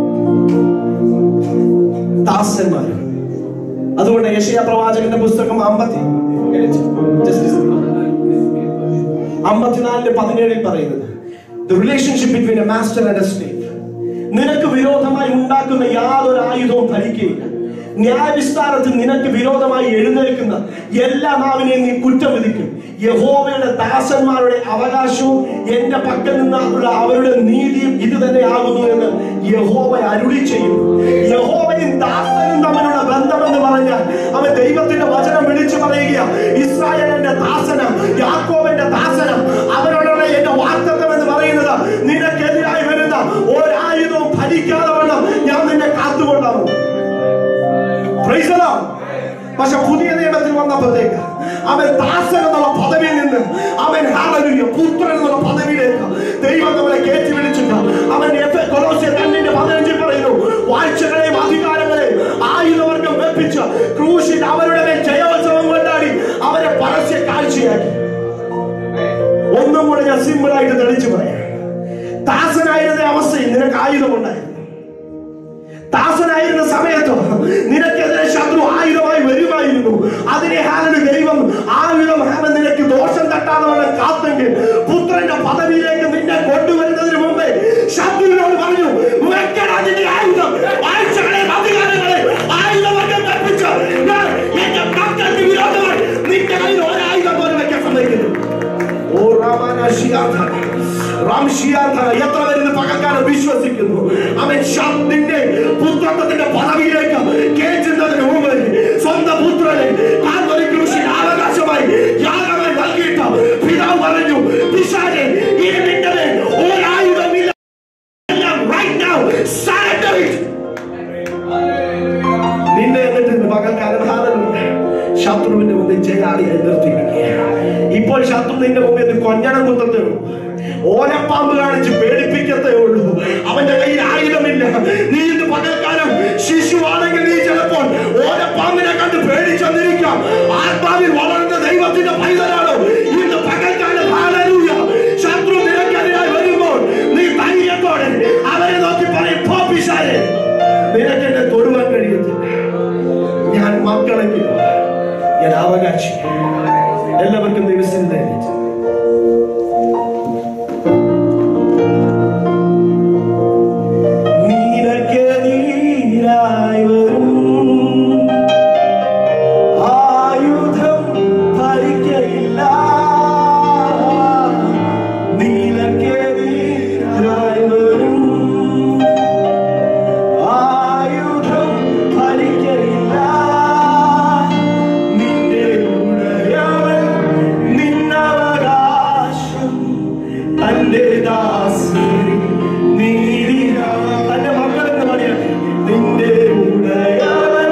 ദാസന്മാരും അതുകൊണ്ട് യശയ പ്രവാചകന്റെ പുസ്തകം അമ്പത്തി അമ്പത്തിനാലിന്റെ പതിനേഴിൽ പറയുന്നത് the relationship between a master and a slave നിനക്ക് വിരോധമായി ഉണ്ടാക്കുന്ന യാതൊരു ആയുധവും ഫലിക്കുകയില്ല ന്യായവിസ്താരത്തിൽ നിനക്ക് വിരോധമായി എഴുന്നേൽക്കുന്ന എല്ലാ നാവിനെയും നീ കുറ്റം വിധിക്കും യഹോവയുടെ ദാസന്മാരുടെ അവകാശവും എന്റെ പക്കൽ നിന്നുള്ള അവരുടെ നീതിയും ഇത് തന്നെ ആകുന്നു എന്ന് യഹോവ അരുളി ചെയ്യുന്നു യഹോവയും ദാസനും തമ്മിലുള്ള ബന്ധമെന്ന് പറഞ്ഞാൽ അവൻ ദൈവത്തിന്റെ വചനം വിളിച്ചു പറയുക ഇസ്രായേലിന്റെ ദാസന യാക്കോബിന്റെ ദാസന അവരോടുള്ള എന്റെ വാക്തത്വം എന്ന് പറയുന്നത് നിനക്കെതിരായി വരുന്ന ഒരായുധവും ഫലിക്കാതെ വണ്ണം ഞാൻ നിന്നെ കാത്തുകൊണ്ടാണ് Praise the Lord. പക്ഷെ പുതിയ നിയമത്തിൽ വന്നപ്പോഴത്തേക്ക് അവൻ ദാസൻ എന്നുള്ള പദവിയിൽ നിന്ന് അവൻ ഹാലലുയ പുത്രൻ എന്നുള്ള പദവിയിലേക്ക് ദൈവം നമ്മളെ കയറ്റി വിളിച്ചിട്ട് അവൻ എഫ് കൊലോസ്യർ രണ്ടിന്റെ പതിനഞ്ചിൽ പറയുന്നു വാഴ്ചകളെയും അധികാരങ്ങളെയും ആയുധവർഗം വെപ്പിച്ച് ക്രൂശിൽ അവരുടെ മേൽ ജയോത്സവം കൊണ്ടാടി അവരെ പരസ്യ കാഴ്ചയാക്കി ഒന്നും കൂടെ ഞാൻ സിമ്പിൾ ആയിട്ട് തെളിച്ചു പറയാം ദാസനായിരുന്ന അവസ്ഥയിൽ നിനക്ക് ആയുധമുണ്ടായിരുന്നു ദാസനായിരുന്ന സമയത്ത് നിനക്കെതിരെ ശത്രു ആയുധമായി വരുമായിരുന്നു അതിനെ ഹാലന് ദൈവം ആയുധം ഹാലൻ നിനക്ക് ദോഷം തട്ടാതെ വണ്ണം കാത്തെങ്കിൽ പുത്രന്റെ പദവിയിലേക്ക് നിന്നെ കൊണ്ടുവരുന്നതിന് മുമ്പേ ശത്രുവിനോട് പറഞ്ഞു വെക്കട നിന്റെ ആയുധം വാഴ്ചകളെ അധികാരങ്ങളെ ആയുധവർഗം കൽപ്പിച്ച് ഞാൻ എന്റെ മക്കൾക്ക് വിരോധമായി നിന്റെ കയ്യിൽ ഒരായുധം പോലും വെക്കാൻ സമ്മതിക്കുന്നു ഓ രാമാനാശിയാഥ മാംഷിയാത്ത എത്ര വരുന്ന പകൽക്കാലം വിശ്വസിക്കുന്നു അവൻ ശബ്ദിന്റെ പുത്രത്വത്തിന്റെ പദവിയിലേക്ക് കേറ്റുന്നതിന് മുമ്പ് സ്വന്തം പുത്രനെ കാൽവരി കൃഷി അവകാശമായി യാഗമായി നൽകിയിട്ട് പിതാവ് പറഞ്ഞു പിശാചെ ഇനി നിന്റെ മേൽ ഒരായുധമില്ല എല്ലാം right now surrender it നിന്നെ എന്നിട്ട് പകൽക്കാലം ഹാലലുണ്ട് ശത്രുവിന്റെ മുമ്പിൽ ജയാളിയായി നിർത്തിയിരിക്കുക ഇപ്പോൾ ശത്രു നിന്റെ മുമ്പിൽ നിന്ന് കൊഞ്ഞണം കുത്തത്തേ ഉള്ളൂ ഓലപ്പാമ്പ് കാണിച്ച് പേടിപ്പിക്കത്തേ ഉള്ളൂ അവന്റെ കയ്യിൽ ആയുധമില്ല നീ ഇന്ന് പകൽക്കാലം ശിശുവാണെങ്കിൽ നീ ചിലപ്പോൾ ഓലപ്പാമ്പിനെ കണ്ട് പേടിച്ചെന്നിരിക്കാം ആത്മാവിൽ വളർന്ന ദൈവത്തിന്റെ പൈതലാണോ ഇന്ന് പകൽക്കാലം ഹാലലൂയ ശത്രു നിനക്കെതിരായി വരുമ്പോൾ നീ ധൈര്യത്തോടെ അവരെ നോക്കി പറയും "പോ പിശാചേ, നിനക്ക് എന്നെ തൊടുവാൻ കഴിയത്തില്ല ഞാൻ മക്കളെങ്കിലും ഞാൻ അവകാശി എല്ലാവർക്കും ദൈവസ്ഥിതി നീരക്ക് നീരായി വരും ആയുധം ഭരിക്കയില്ല നീലക്ക് നീരായി വരും ആയുധം ഫലിക്കയില്ല. നിന്റെ ഉടയവൻ നിന്നവകാശം തന്റെ ദാസരിൽ നീതിയാ- തന്റെ മക്കളെന്ന് പറയാം. നിന്റെ ഉടയവൻ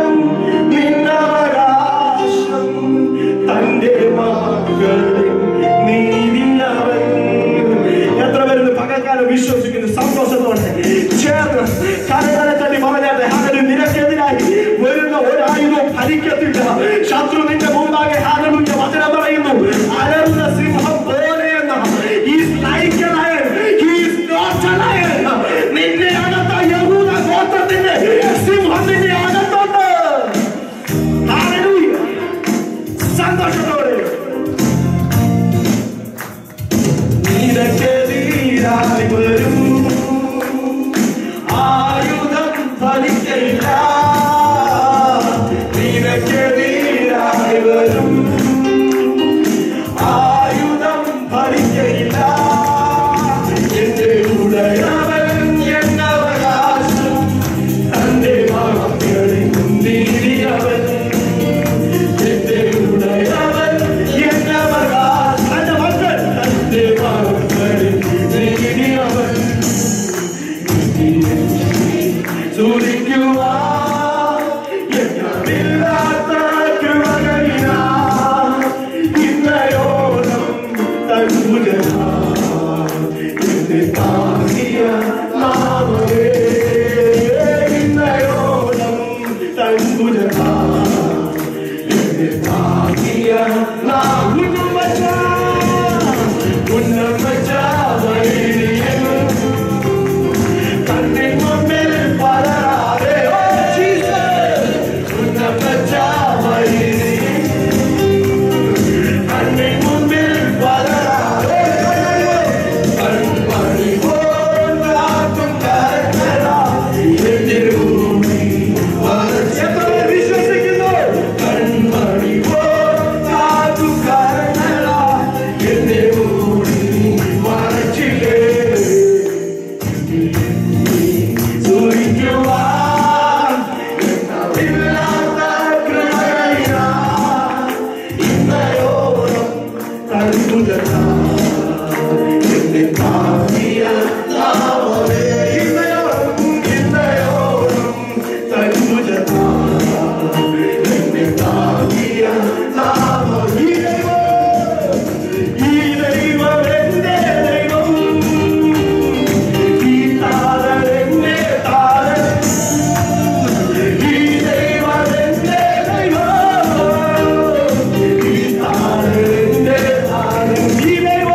നിന്നവകാശം തന്റെ മക്കളിൽ നീതിയവൻ. എത്ര പേര് പകൽക്കാലം വിശ്വസിക്കുന്നു സന്തോഷത്തോടെ ചേർന്ന് കരകളെ തട്ടി പറഞ്ഞാട്ടെ ഹാലു നിനക്കെതിരായി വരുന്ന ഒരായുധവും ഫലിക്കത്തില്ല ശത്രു നിന്റെ മുമ്പാകെ ഹാലലുന്റെ വചനം പറയുന്നു അലറുന്ന സിംഹം പോലെയെന്ന He's like a lion. He is not a lion. നിന്നെ അകത്ത യഹൂദ ഗോത്രത്തിന്റെ സിംഹം നിന്നെ അകത്തുണ്ട് Hallelujah. സന്തോഷത്തോടെ നിനക്കെതിരായി വരും ആയുധം ഫലിക്കയില്ല നിനക്കെതിരായി വരും ആയുധം ഫലിക്കയില്ല എന്റെ ഉടയവൻ എന്നവകാശം തന്റെ മക്കളിൽ നീതിയവൻ എന്റെ ഉടയവൻ എന്നവകാശം തന്റെ മക്കൾ തന്റെ മക്കളിൽ നീതിയവൻ സൂചിക്കുവാൻ എന്നമില്ലാത്ത കൃപകളിനാ ഇന്നയോളം തൻപുജനാ എന്നെ താങ്ങിയ നാമമേ ഇന്നയോളം തൻപുജനാ എന്നെ താങ്ങിയ നാമ ഉന്നമച്ച ഉന്നമച്ച വൈരിയൻ കണ്ണിൻ മുമ്പിൽ പലരാതെ ഓ ജീസസ് ഉന്നമച്ച വൈരിയൻ കണ്ണിൻ മുമ്പിൽ പലരാതെ കൺമണി പോൽ കാത്തും കരങ്ങളാ എന്റെ ഭൂമി എത്ര പേർ വിശ്വസിക്കുന്നു കൺമണി പോൽ കാത്തും കരങ്ങളാ എന്റെ ഭൂമി മറച്ചില്ലേ സൂചിക്കുവാൻ എന്നമില്ലാത്ത കൃപകളിനാ ഇന്നയോളം തൽപുജനാ എന്നെ താങ്ങിയ നാമമേ ഇന്നയോളം ഇന്നയോളം തൽപുജനാ എന്നെ താങ്ങിയ നാമമേ ഈ ദൈവം ഈ ദൈവം എന്റെ ദൈവം ഈ താരൻ എന്റെ താരൻ ഈ ദൈവം എന്റെ ദൈവം ഈ താരൻ എന്റെ താരൻ ഈ ദൈവം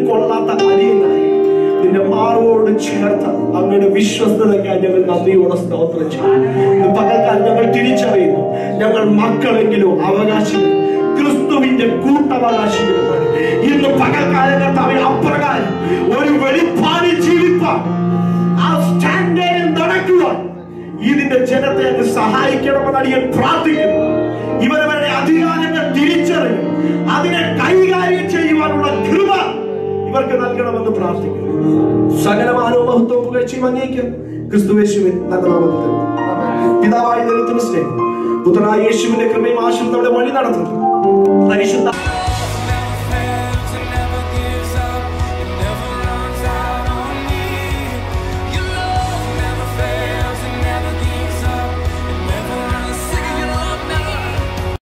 കൊള്ളാത്ത അടിയങ്ങളെ നിന്റെ മാറോട് ചേർത്ത് അങ്ങയുടെ വിശ്വസ്തതയ്ക്കായി ഞങ്ങൾ നന്ദിയോടെ സ്തോത്രം ചെയ്യും ഇന്ന് പകൽക്കാലം ഞങ്ങൾ തിരിച്ചറിയുന്നു ഞങ്ങൾ മക്കളെങ്കിലും അവകാശികൾ ക്രിസ്തുവിന്റെ കൂട്ടവകാശികളുമാണ് ഇന്ന് പകൽക്കാലം കർത്താവിൽ അപ്രകാരം ഒരു വെളിപ്പാടിൽ ജീവിപ്പാൻ ആ സ്റ്റാൻഡേർഡിൽ നടക്കുവാൻ ഇതിന്റെ ജനത്തെ അങ്ങ് സഹായിക്കണമെന്നാണ് ഞാൻ പ്രാർത്ഥിക്കുന്നു ഇവരവരുടെ അധികാരങ്ങൾ തിരിച്ചറിയും അതിനെ കൈകാര്യം ചെയ്യുവാനുള്ള കൃപ ഇവർക്ക് നൽകണമെന്ന് പ്രാർത്ഥിക്കുന്നു സകലമാനവും മഹത്വവും പുകഴ്ചയും അങ്ങേക്കും ക്രിസ്തുവേശുവിൻ നല്ല നാമത്തിൽ പിതാവായ ദൈവത്തിന് സ്നേഹം പുത്രനായ യേശുവിന്റെ കൃപയും ആശും നമ്മുടെ വഴി നടത്തുന്നു പരിശുദ്ധ